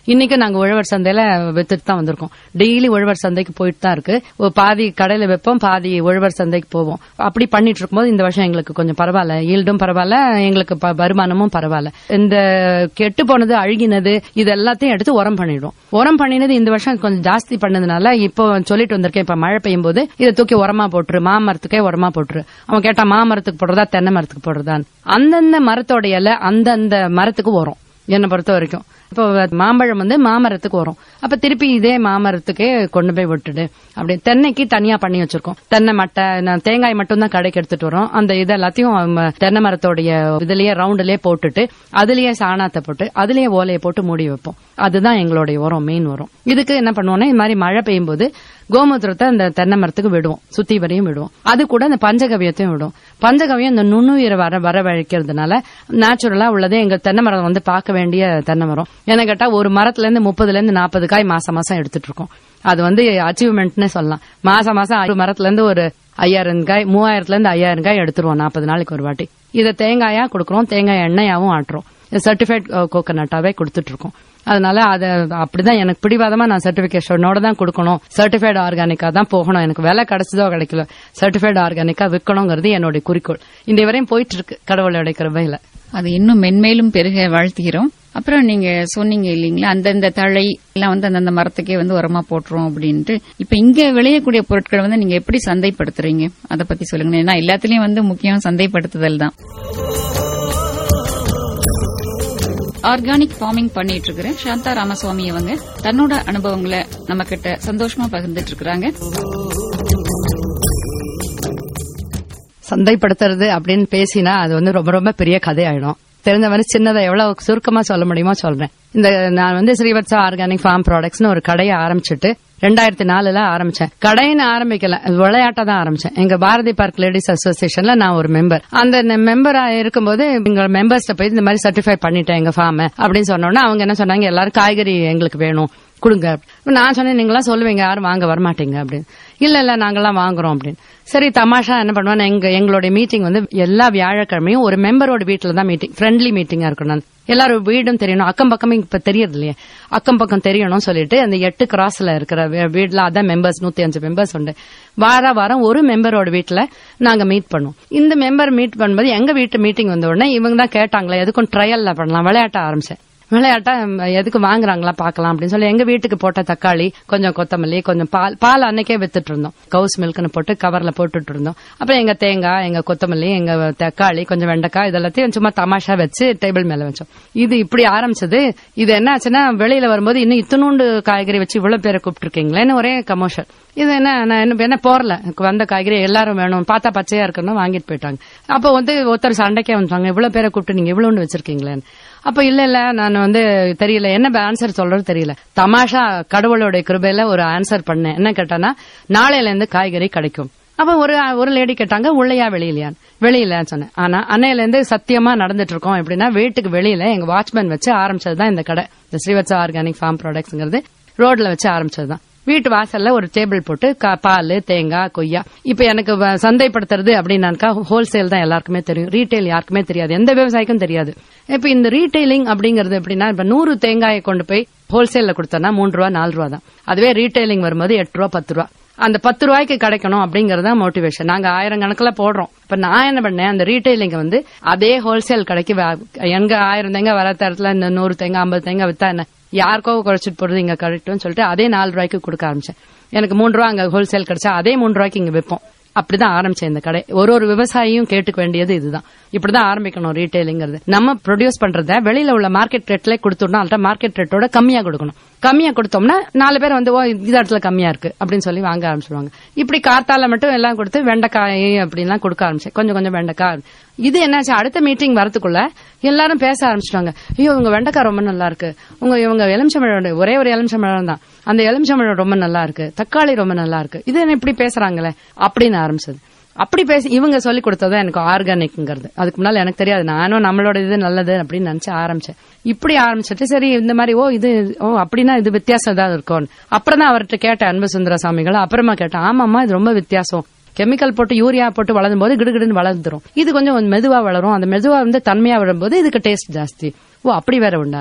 D: இன்னைக்கு நாங்க உழவர் சந்தையில வித்துட்டு தான் வந்திருக்கோம் டெய்லி உழவர் சந்தைக்கு போயிட்டு தான் இருக்கு ஒரு பாதி கடையில வைப்போம் பாதி உழவர் சந்தைக்கு போவோம் அப்படி பண்ணிட்டு இருக்கும்போது இந்த வருஷம் எங்களுக்கு கொஞ்சம் பரவாயில்ல ஈல்டும் பரவாயில்ல எங்களுக்கு ப- வருமானமும் பரவாயில்ல இந்த கெட்டு போனது அழுகினது இது எல்லாத்தையும் எடுத்து உரம் பண்ணிடுவோம் உரம் பண்ணினது இந்த வருஷம் கொஞ்சம் ஜாஸ்தி பண்ணதுனால இப்போ சொல்லிட்டு வந்திருக்கேன் இப்ப மழை பெய்யும் போது இதை தூக்கி உரமா போட்டுரு மாமரத்துக்கே உரமா போட்டுரு அவன் கேட்டா மாமரத்துக்கு போடுறதா தென்னை மரத்துக்கு போடுறதா அந்தந்த மரத்தோட இலை அந்தந்த மரத்துக்கு உரம் என்னை பொறுத்த வரைக்கும் இப்போ மாம்பழம் வந்து மாமரத்துக்கு வரும் அப்ப திருப்பி இதே மாமரத்துக்கே கொண்டு போய் விட்டுடு அப்படி தென்னைக்கு தனியா பண்ணி வச்சிருக்கோம் தென்னை மட்டை நான் தேங்காய் மட்டும் தான் கடைக்கு எடுத்துட்டு வரோம் அந்த இது எல்லாத்தையும் ம, தென்னை மரத்தோடைய இதுலயே ரவுண்டுலயே போட்டுட்டு அதுலயே சாணாத்தை போட்டு அதுலயே ஓலையை போட்டு மூடி வைப்போம் அதுதான் எங்களுடைய உரம் மெயின் உரம் இதுக்கு என்ன பண்ணுவோம்னா இந்த மாதிரி மழை பெய்யும் போது கோமூத்திரத்தை அந்த தென்னை மரத்துக்கு விடுவோம் சுத்தி வரையும் விடுவோம் அது கூட அந்த பஞ்சகவியத்தையும் விடுவோம் பஞ்சகவியம் இந்த நுண்ணுயிரை வர வரவழைக்கிறதுனால நேச்சுரலா உள்ளது எங்க தென்னை மரம் வந்து பார்க்க வேண்டிய தென்னை மரம் என்ன கேட்டா ஒரு மரத்துல இருந்து முப்பதுல இருந்து நாற்பது காய் மாசம் மாசம் எடுத்துட்டு இருக்கோம் அது வந்து அச்சீவ்மெண்ட்னு சொல்லலாம் மாசம் மாசம் ஒரு மரத்துல இருந்து ஒரு ஐயாயிரம் காய் மூவாயிரத்துல இருந்து ஐயாயிரம் காய் எடுத்துருவோம் நாற்பது நாளைக்கு ஒரு வாட்டி இதை தேங்காயா கொடுக்குறோம் தேங்காய் எண்ணெயாவும் ஆட்டுறோம் சர்டிஃபைட் கோகோனட்டாவே கொடுத்துட்டு இருக்கோம் அதனால அத அப்படிதான் எனக்கு பிடிவாதமா நான் சர்டிபிகேஷனோட தான் கொடுக்கணும் சர்டிஃபைடு ஆர்கானிக்கா தான் போகணும் எனக்கு விலை கிடைச்சதோ கிடைக்கல சர்டிஃபைடு ஆர்கானிக்கா விற்கணுங்கிறது என்னுடைய குறிக்கோள் இந்த வரையும் போயிட்டு இருக்கு கடவுளுடைய கிருபையில
A: அது இன்னும் மென்மேலும் பெருக வாழ்த்துகிறோம் அப்புறம் நீங்க சொன்னீங்க இல்லீங்களா அந்தந்த தழை எல்லாம் வந்து அந்தந்த மரத்துக்கே வந்து உரமா போட்டுரும் அப்படின்ட்டு இப்ப இங்க விளையக்கூடிய பொருட்களை வந்து நீங்க எப்படி சந்தைப்படுத்துறீங்க அத பத்தி சொல்லுங்க ஏன்னா எல்லாத்துலயும் வந்து முக்கியம் சந்தைப்படுத்துதல் தான் ஆர்கானிக் ஃபார்மிங் பண்ணிட்டு இருக்கிற சாந்தா ராமசுவாமி அவங்க தன்னோட அனுபவங்களை நம்ம கிட்ட சந்தோஷமா பகிர்ந்துட்டு இருக்காங்க
D: சந்தைப்படுத்துறது அப்படின்னு பேசினா அது வந்து ரொம்ப ரொம்ப பெரிய கதை ஆயிடும் தெரிஞ்ச மாதிரி சின்னதை எவ்வளவு சுருக்கமா சொல்ல முடியுமோ சொல்றேன் இந்த நான் வந்து ஸ்ரீவத்சா ஆர்கானிக் ஃபார்ம் ப்ராடக்ட்ஸ்னு ஒரு கடையை ஆரம்பிச்சிட்டு ரெண்டாயிரத்தி நாலுல ஆரம்பிச்சேன் கடைன்னு ஆரம்பிக்கல விளையாட்டா தான் ஆரம்பிச்சேன் எங்க பாரதி பார்க் லேடிஸ் அசோசியேஷன்ல நான் ஒரு மெம்பர் அந்த மெம்பரா இருக்கும்போது எங்க மெம்பர்ஸ்ட போய் இந்த மாதிரி சர்டிஃபை பண்ணிட்டேன் எங்க ஃபார்ம் அப்படின்னு சொன்னோன்னா அவங்க என்ன சொன்னாங்க எல்லாரும் காய்கறி எங்களுக்கு வேணும் கொடுங்க நான் சொன்னேன் நீங்களாம் சொல்லுவீங்க யாரும் வாங்க வரமாட்டீங்க அப்படின்னு இல்ல இல்ல நாங்கெல்லாம் வாங்குறோம் அப்படின்னு சரி தமாஷா என்ன பண்ணுவேன் எங்க எங்களுடைய மீட்டிங் வந்து எல்லா வியாழக்கிழமையும் ஒரு மெம்பரோட வீட்டுல தான் மீட்டிங் ஃப்ரெண்ட்லி மீட்டிங்கா இருக்கணும் எல்லாரும் வீடும் தெரியணும் அக்கம் பக்கம் இப்ப தெரியறது இல்லையே அக்கம் பக்கம் தெரியணும் சொல்லிட்டு அந்த எட்டு கிராஸ்ல இருக்கிற வீ- வீட்ல அதான் மெம்பர்ஸ் நூத்தி அஞ்சு மெம்பர்ஸ் உண்டு வார வாரம் ஒரு மெம்பரோட வீட்டுல நாங்க மீட் பண்ணுவோம் இந்த மெம்பர் மீட் பண்ணும்போது எங்க வீட்டு மீட்டிங் வந்த உடனே இவங்க தான் கேட்டாங்களே எதுக்கும் ட்ரையல்ல பண்ணலாம் விளையாட்ட ஆரம்பிச்சேன் விளையாட்டா ம், எதுக்கு வாங்குறாங்களா பார்க்கலாம் அப்படின்னு சொல்லி எங்க வீட்டுக்கு போட்ட தக்காளி கொஞ்சம் கொத்தமல்லி கொஞ்சம் பால் பால் அன்னைக்கே வித்துட்டு இருந்தோம் கவுஸ் மில்க்னு போட்டு கவர்ல போட்டுட்டு இருந்தோம் அப்புறம் எங்க தேங்காய் எங்க கொத்தமல்லி எங்க தக்காளி கொஞ்சம் வெண்டைக்காய் இதெல்லாத்தையும் சும்மா தமாஷா வச்சு டேபிள் மேல வச்சோம் இது இப்படி ஆரம்பிச்சது இது என்ன ஆச்சுன்னா வெளியில வரும்போது இன்னும் இத்தனூண்டு காய்கறி வச்சு இவ்வளவு பேரை கூப்பிட்டுருக்கீங்களேன்னு ஒரே கமர்ஷியல் இது என்ன நான் என்ன என்ன போறல எனக்கு வந்த காய்கறி எல்லாரும் வேணும் பார்த்தா பச்சையா இருக்கணும் வாங்கிட்டு போயிட்டாங்க அப்போ வந்து ஒருத்தர் சண்டைக்கே வந்துட்டாங்க இவ்வளவு பேரை கூப்பிட்டு நீங்க இவ்வளவு வச்சிருக்கீங்களேன்னு அப்ப இல்ல இல்ல நான் வந்து தெரியல என்ன ஆன்சர் சொல்றது தெரியல தமாஷா கடவுளோட கிருபையில ஒரு ஆன்சர் பண்ணேன் என்ன கேட்டானா நாளையில இருந்து காய்கறி கிடைக்கும் அப்ப ஒரு ஒரு லேடி கேட்டாங்க உள்ளையா வெளியிலையா வெளியிலன்னு சொன்னேன் ஆனா அன்னையில இருந்து சத்தியமா நடந்துட்டு இருக்கோம் எப்படின்னா வீட்டுக்கு வெளியில எங்க வாட்ச்மேன் வச்சு ஆரம்பிச்சதுதான் இந்த கடை இந்த ஸ்ரீவத்சா ஆர்கானிக் ஃபார்ம் ப்ராடக்ட்ஸ்ங்கிறது ரோட்ல வச்சு ஆரம்பிச்சதுதான் வீட்டு வாசல்ல ஒரு டேபிள் போட்டு கா- பால் தேங்காய் கொய்யா இப்ப எனக்கு வ- சந்தைப்படுத்துறது அப்படின்னாக்கா ஹோல்சேல் தான் எல்லாருக்குமே தெரியும் ரீட்டைல் யாருக்குமே தெரியாது எந்த விவசாயிக்கும் தெரியாது இப்ப இந்த ரீட்டைலிங் அப்படிங்கறது எப்படின்னா இப்ப நூறு தேங்காயை கொண்டு போய் ஹோல்சேல்ல கொடுத்தோம்னா மூன்று ரூபா நாலு ரூபா தான் அதுவே ரீட்டைலிங் வரும்போது எட்டு ரூபா பத்து ரூபா அந்த பத்து ரூபாய்க்கு கிடைக்கணும் அப்படிங்கறது தான் மோட்டிவேஷன் நாங்க ஆயிரம் கணக்குல போடுறோம் இப்ப நான் என்ன பண்ணேன் அந்த ரீட்டைலிங் வந்து அதே ஹோல்சேல் கடைக்கு வ- எங்க ஆயிரம் தேங்காய் வர தரத்துல இந்த நூறு தேங்காய் ஐம்பது தேங்காய் வித்தா என்ன யாருக்கோ குறைச்சிட்டு போறது இங்க கரெக்ட்னு சொல்லிட்டு அதே நாலு ரூபாய்க்கு கொடுக்க ஆரம்பிச்சேன் எனக்கு மூணு ரூபா அங்க ஹோல்சேல் கிடைச்சா அதே மூணு ரூபாய்க்கு இங்க விற்போம் அப்படிதான் ஆரம்பிச்சேன் இந்த கடை ஒரு ஒரு விவசாயியும் கேட்டுக்க வேண்டியது இதுதான் இப்படிதான் ஆரம்பிக்கணும் ரீட்டைலிங்கிறது நம்ம ப்ரொடியூஸ் பண்றத வெளியில உள்ள மார்க்கெட் ரேட்ல கொடுத்தோம்னா அல்ல மார்க்கெட் ரேட்டோட கம்மியா கொடுக்கணும் கம்மியா கொடுத்தோம்னா நாலு பேர் வந்து ஓ இந்த இடத்துல கம்மியா இருக்கு அப்படின்னு சொல்லி வாங்க ஆரம்பிச்சிடுவாங்க இப்படி கார்த்தால மட்டும் எல்லாம் கொடுத்து வெண்டைக்காய் அப்படின்லாம் கொடுக்க ஆரம்பிச்சேன் கொஞ்சம் கொஞ்சம் வெண்டைக்காய் இது என்னாச்சு அடுத்த மீட்டிங் வரதுக்குள்ள எல்லாரும் பேச ஆரம்பிச்சிட்டாங்க ஐயோ உங்க வெண்டைக்காய் ரொம்ப நல்லா இருக்கு உங்க இவங்க எலுமிச்சம்பழம் ஒரே ஒரு எலுமிச்சம்பழம் தான் அந்த எலுமிச்சம்பழம் ரொம்ப நல்லா இருக்கு தக்காளி ரொம்ப நல்லா இருக்கு இது என்ன இப்படி பேசுறாங்களே அப்படின்னு ஆரம்பிச்சது அப்படி பேசி இவங்க சொல்லி கொடுத்தது எனக்கு ஆர்கானிக்ங்கிறது அதுக்கு முன்னால எனக்கு தெரியாது நானும் நம்மளோட இது நல்லது அப்படின்னு நினைச்சு ஆரம்பிச்சேன் இப்படி ஆரம்பிச்சிட்டு சரி இந்த மாதிரி ஓ இது ஓ அப்படின்னா இது வித்தியாசம் ஏதாவது இருக்கும் அப்புறம் தான் அவர்கிட்ட கேட்டேன் அன்பு சுந்தர சாமிகள் அப்புறமா கேட்டேன் ஆமாம்மா இது ரொம்ப வித்தியாசம் கெமிக்கல் போட்டு யூரியா போட்டு வளரும் போது கிடுகிடுன்னு வளர்ந்துரும் இது கொஞ்சம் மெதுவா வளரும் அந்த மெதுவா வந்து தன்மையா வரும்போது இதுக்கு டேஸ்ட் ஜாஸ்தி ஓ அப்படி வேற உண்டா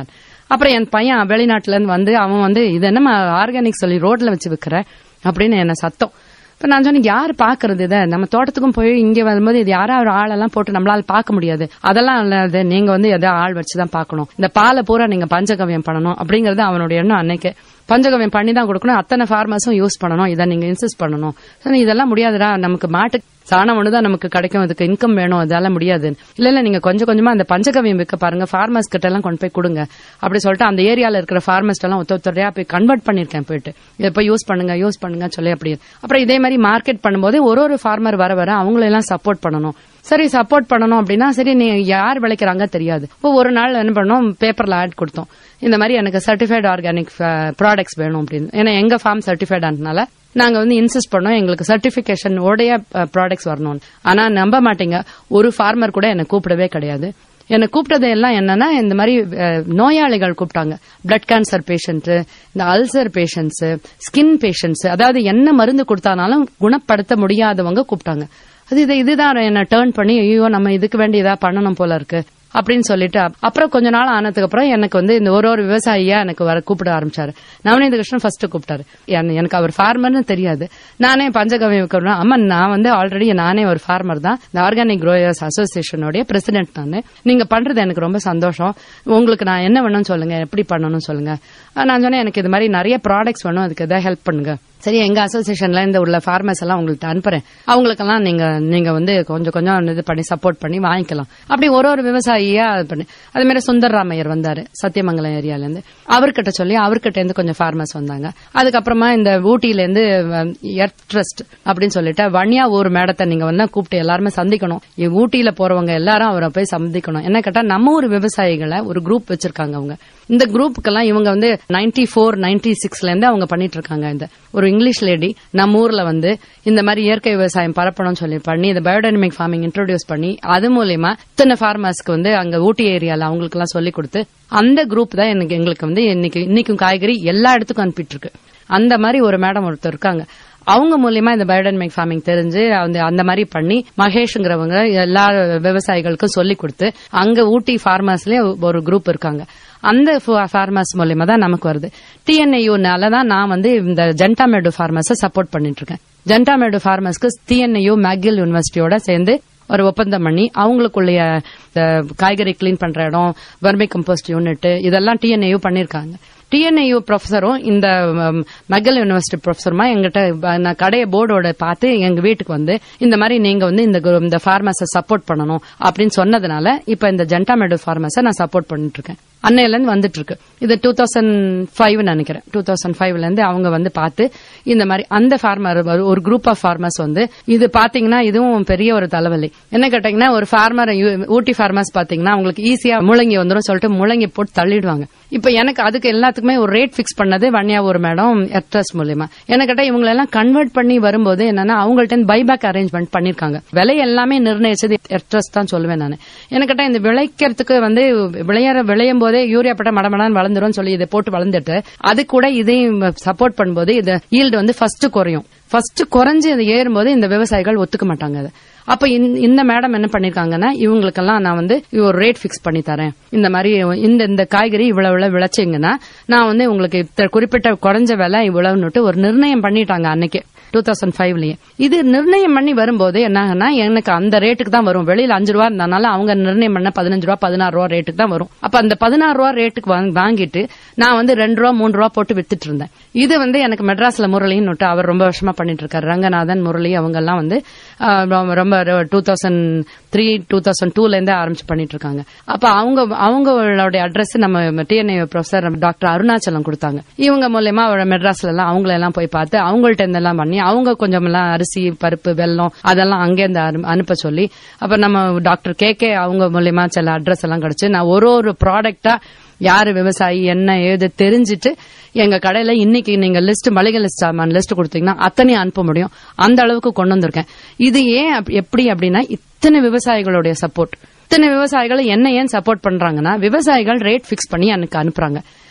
D: அப்புறம் என் பையன் வெளிநாட்டுல இருந்து வந்து அவன் வந்து இது என்னமா ஆர்கானிக் சொல்லி ரோட்ல வச்சு விக்கிற அப்படின்னு என்ன சத்தம் இப்ப நான் சொன்னேன் யாரு பாக்குறது இதை நம்ம தோட்டத்துக்கும் போய் இங்க வரும்போது இது யாரா ஒரு ஆளெல்லாம் போட்டு நம்மளால பார்க்க முடியாது அதெல்லாம் இல்ல நீங்க வந்து எதோ ஆள் வச்சுதான் பார்க்கணும் இந்த பாலை பூரா நீங்க பஞ்சகவியம் பண்ணணும் அப்படிங்கறது அவனுடைய எண்ணம் அன்னைக்கு பஞ்சகவியம் பண்ணி தான் கொடுக்கணும் அத்தனை ஃபார்மர்ஸும் யூஸ் பண்ணணும் இதை நீங்க இன்சிஸ்ட் பண்ணணும் சொன்னேன், இதெல்லாம் முடியாதுடா நமக்கு மாட்டு சாணம் ஒண்ணுதான் நமக்கு கிடைக்கும் அதுக்கு இன்கம் வேணும் அதெல்லாம் முடியாது இல்ல இல்ல நீங்க கொஞ்சம் கொஞ்சமா அந்த பஞ்சகவியம் விற்க பாருங்க ஃபார்மர்ஸ் கிட்ட எல்லாம் கொண்டு போய் கொடுங்க அப்படி சொல்லிட்டு அந்த ஏரியால இருக்கிற ஃபார்மர்ஸ் எல்லாம் ஒத்த ஒத்தரையா போய் கன்வெர்ட் பண்ணிருக்கேன் போயிட்டு இதை போய் யூஸ் பண்ணுங்க யூஸ் பண்ணுங்க சொல்லி அப்படி அப்புறம் இதே மாதிரி மார்க்கெட் பண்ணும்போது ஒரு ஒரு ஃபார்மர் வர வர அவங்களெல்லாம் சப்போர்ட் பண்ணணும் சரி சப்போர்ட் பண்ணணும் அப்படின்னா சரி நீ யார் விளைக்கிறாங்க தெரியாது இப்போ ஒரு நாள் என்ன பண்ணோம் பேப்பர்ல ஆட் கொடுத்தோம் இந்த மாதிரி எனக்கு சர்டிஃபைட் ஆர்கானிக் ப்ராடக்ட்ஸ் வேணும் அப்படின்னு ஏன்னா எங்க ஃபார்ம் சர்டிஃபைட் ஆனதுனால நாங்க வந்து இன்சிஸ்ட் பண்ணோம் எங்களுக்கு சர்டிபிகேஷன் உடைய ப்ராடக்ட்ஸ் வரணும் ஆனா நம்ப மாட்டீங்க ஒரு ஃபார்மர் கூட என்னை கூப்பிடவே கிடையாது என்னை கூப்பிட்டது எல்லாம் என்னன்னா இந்த மாதிரி அஹ், நோயாளிகள் கூப்பிட்டாங்க பிளட் கேன்சர் பேஷண்ட் இந்த அல்சர் பேஷண்ட்ஸ் ஸ்கின் பேஷண்ட்ஸ் அதாவது என்ன மருந்து கொடுத்தானாலும் குணப்படுத்த முடியாதவங்க கூப்பிட்டாங்க அது இது இதுதான் என்ன டேர்ன் பண்ணி ஐயோ நம்ம இதுக்கு வேண்டி இதா பண்ணணும் போல இருக்கு அப்படின்னு சொல்லிட்டு அப்- அப்புறம் கொஞ்ச நாள் ஆனதுக்கு அப்புறம் எனக்கு வந்து இந்த ஒரு ஒரு விவசாயியா எனக்கு வர கூப்பிட ஆரம்பிச்சாரு நவநீத கிருஷ்ணன் ஃபர்ஸ்ட் கூப்பிட்டாரு என்- எனக்கு அவர் ஃபார்மர்னு தெரியாது நானே பஞ்சகவியம் வைக்கணும் அம்மா நான் வந்து ஆல்ரெடி நானே ஒரு ஃபார்மர் தான் இந்த ஆர்கானிக் க்ரோயர்ஸ் அசோசியேஷனுடைய பிரசிடென்ட் நான் நீங்க பண்றது எனக்கு ரொம்ப சந்தோஷம் உங்களுக்கு நான் என்ன வேணும்னு சொல்லுங்க எப்படி பண்ணணும்னு சொல்லுங்க அஹ் நான் சொன்னேன் எனக்கு இது மாதிரி நிறைய ப்ராடக்ட்ஸ் வேணும் அதுக்கு எதாவது ஹெல்ப் பண்ணுங்க சரி எங்க அசோசியேஷன்ல இந்த உள்ள ஃபார்மர்ஸ் எல்லாம் உங்களுக்கு அனுப்புறேன் அவங்களுக்கெல்லாம் நீங்க நீங்க வந்து கொஞ்சம் கொஞ்சம் இது பண்ணி சப்போர்ட் பண்ணி வாங்கிக்கலாம் அப்படி ஒரு ஒரு விவசாயியா இது பண்ணி அதே மாதிரி சுந்தரராமையர் வந்தாரு சத்தியமங்கலம் ஏரியால இருந்து அவர்கிட்ட சொல்லி அவர்கிட்ட இருந்து கொஞ்சம் ஃபார்மர்ஸ் வந்தாங்க அதுக்கப்புறமா இந்த ஊட்டியில இருந்து எர்த் ட்ரஸ்ட் அப்படின்னு சொல்லிட்டு வன்னியா ஒரு மேடத்தை நீங்க வந்து கூப்பிட்டு எல்லாருமே சந்திக்கணும் இ- ஊட்டியில போறவங்க எல்லாரும் அவரை போய் சந்திக்கணும் என்ன கேட்டா நம்ம ஊர் விவசாயிகளை ஒரு குரூப் வச்சிருக்காங்க அவங்க இந்த குரூப்புக்கெல்லாம் இவங்க வந்து நைன்டி ஃபோர் நைன்டி சிக்ஸ்ல இருந்து அவங்க பண்ணிட்டு இருக்காங்க இந்த ஒரு இங்கிலீஷ் லேடி நம்ம ஊர்ல வந்து இந்த மாதிரி இயற்கை விவசாயம் பரப்பணும்னு சொல்லி பண்ணி இந்த பயோடைனமிக் ஃபார்மிங் இன்ட்ரோடியூஸ் பண்ணி அது மூலியமா இத்தனை ஃபார்மர்ஸ்க்கு வந்து அங்க ஊட்டி ஏரியால அவங்களுக்கு எல்லாம் சொல்லி கொடுத்து அந்த குரூப் தான் எனக்கு எங்களுக்கு வந்து இன்னைக்கு இன்னைக்கும் காய்கறி எல்லா இடத்துக்கும் அனுப்பிட்டு இருக்கு அந்த மாதிரி ஒரு மேடம் ஒருத்தர் இருக்காங்க அவங்க மூலியமா இந்த பயோடைனமிக் ஃபார்மிங் தெரிஞ்சு அந்த அந்த மாதிரி பண்ணி மகேஷ்ங்கிறவங்க எல்லா விவசாயிகளுக்கும் சொல்லி கொடுத்து அங்க ஊட்டி ஃபார்மர்ஸ்லயே ஒரு குரூப் இருக்காங்க அந்த ஃபார்மர்ஸ் மூலியமா தான் நமக்கு வருது டிஎன்ஐயூனால தான் நான் வந்து இந்த ஜென்டாமேடு ஃபார்மர்ஸை சப்போர்ட் பண்ணிட்டு இருக்கேன் ஜென்டாமேடு ஃபார்மர்ஸ்க்கு டிஎன்ஐயூ மேகில் யூனிவர்சிட்டியோட சேர்ந்து ஒரு ஒப்பந்தம் பண்ணி அவங்களுக்குள்ளேய இந்த காய்கறி கிளீன் பண்ற இடம் வர்மி கம்போஸ்ட் யூனிட் இதெல்லாம் டிஎன்ஐயூ பண்ணிருக்காங்க டிஎன்ஐயூ ப்ரொஃபஸரும் இந்த ம், மெக்கல் யூனிவர்சிட்டி ப்ரொஃபஸருமா எங்கிட்ட ப- நான் கடைய போர்டோட பார்த்து எங்க வீட்டுக்கு வந்து இந்த மாதிரி நீங்க வந்து இந்த குரு- இந்த ஃபார்மர்ஸை சப்போர்ட் பண்ணணும் அப்படின்னு சொன்னதுனால இப்ப இந்த ஜென்டாமெடல் ஃபார்மர்ஸை நான் சப்போர்ட் பண்ணிட்டு இருக்கேன் அன்னையில இருந்து வந்துட்டு இருக்கு இது டூ தௌசண்ட் ஃபைவ் நினைக்கிறேன் டூ தௌசண்ட் ஃபைவ்ல இருந்து அவங்க வந்து பார்த்து இந்த மாதிரி அந்த ஃபார்மர் ஒரு குரூப் ஆஃப் ஃபார்மர்ஸ் வந்து இது பாத்தீங்கன்னா இதுவும் பெரிய ஒரு தலைவலி என்ன கேட்டீங்கன்னா ஒரு ஃபார்மர் ஊட்டி ஃபார்மர்ஸ் பாத்தீங்கன்னா அவங்களுக்கு ஈஸியா முள்ளங்கி வந்துரும் சொல்லிட்டு முள்ளங்கி போட்டு தள்ளிடுவாங்க இப்ப எனக்கு அதுக்கு எல்லாத்துக்குமே ஒரு ரேட் ஃபிக்ஸ் பண்ணது வன்னியா ஒரு மேடம் எர்ட்ரஸ் மூலியமா என்ன கேட்டா இவங்களை எல்லாம் கன்வெர்ட் பண்ணி வரும்போது என்னன்னா அவங்கள்ட்ட பைபேக் அரேஞ்ச்மெண்ட் பண்ணிருக்காங்க விலை எல்லாமே நிர்ணயிச்சது எர்ட்ரஸ் தான் சொல்லுவேன் நான் என்ன கேட்டா இந்த விளைக்கிறதுக்கு வந்து விளையாட விளையும் போதே யூரியா பட்ட மடமடான்னு வளர்ந்துரும் சொல்லி இதை போட்டு வளர்ந்துட்டு அது கூட இதையும் சப்போர்ட் பண்ணும்போது இந்த ஈல்டு வந்து ஃபர்ஸ்ட் குறையும் ஃபர்ஸ்ட் குறைஞ்சு அது ஏறும்போது இந்த விவசாயிகள் ஒத்துக்க மாட்டாங்க அதை அப்ப இந்த- இந்த மேடம் என்ன பண்ணிருக்காங்கன்னா இவங்களுக்கெல்லாம் நான் வந்து ஒரு ரேட் ஃபிக்ஸ் பண்ணி தரேன் இந்த மாதிரி இந்த இந்த காய்கறி இவ்வளவு இவ்வளவு விளைச்சிங்கன்னா நான் வந்து உங்களுக்கு இத்த- குறிப்பிட்ட குறைஞ்ச விலை இவ்வளவுன்னுட்டு ஒரு நிர்ணயம் பண்ணிட்டாங்க அன்னைக்கு டூ தௌசண்ட் ஃபைவ்லயே இது நிர்ணயம் பண்ணி வரும்போது என்னாகன்னா எனக்கு அந்த ரேட்டுக்கு தான் வரும் வெளியில அஞ்சு ரூபா இருந்தனால அவங்க நிர்ணயம் பண்ண பதினஞ்சு ரூபா பதினாறு ரூபா ரேட்டுக்கு தான் வரும் அப்ப அந்த பதினாறு ரூபா ரேட்டுக்கு வாங்க- வாங்கிட்டு நான் வந்து ரெண்டு ரூபா மூணு ரூபா போட்டு வித்துட்டு இருந்தேன் இது வந்து எனக்கு மெட்ராஸ்ல முரளின்னு விட்டு அவர் ரொம்ப வருஷமா பண்ணிட்டு இருக்காரு ரங்கநாதன் முரளி அவங்க எல்லாம் வந்து ஆஹ், ரொம்ப- ரொம்ப two thousand three two thousand டூல இருந்தே ஆரம்பிச்சு பண்ணிட்டு இருக்காங்க அப்ப அவங்க அவங்களுடைய அட்ரஸ் நம்ம டிஎன்ஏ ப்ரொஃபசர் டாக்டர் அருணாச்சலம் கொடுத்தாங்க இவங்க மூலியமா அவர மெட்ராஸ்ல எல்லாம் அவங்கள எல்லாம் போய் பார்த்து அவங்கள்ட்ட இருந்தெல்லாம் பண்ணி அவங்க கொஞ்சம் எல்லாம் அரிசி பருப்பு வெல்லம் அதெல்லாம் அங்கேருந்து அனு- அனுப்ப சொல்லி அப்ப நம்ம டாக்டர் கே கே அவங்க மூலியமா சில அட்ரஸ் எல்லாம் கிடைச்சு நான் ஒரு ஒரு ப்ராடக்டா யாரு விவசாயி என்ன ஏது தெரிஞ்சிட்டு எங்க கடையில இன்னைக்கு நீங்க லிஸ்ட் மளிகை லிஸ்ட் சாமான் லிஸ்ட் கொடுத்தீங்கன்னா அத்தனையும் அனுப்ப முடியும் அந்த அளவுக்கு கொண்டு வந்திருக்கேன் இது ஏன் அப்- எப்படி அப்படின்னா இத்தனை விவசாயிகளுடைய சப்போர்ட் இத்தனை விவசாயிகள் என்ன ஏன் சப்போர்ட் பண்றாங்கன்னா விவசாயிகள் ரேட் பிக்ஸ் பண்ணி எனக்கு அனுப்புறாங்க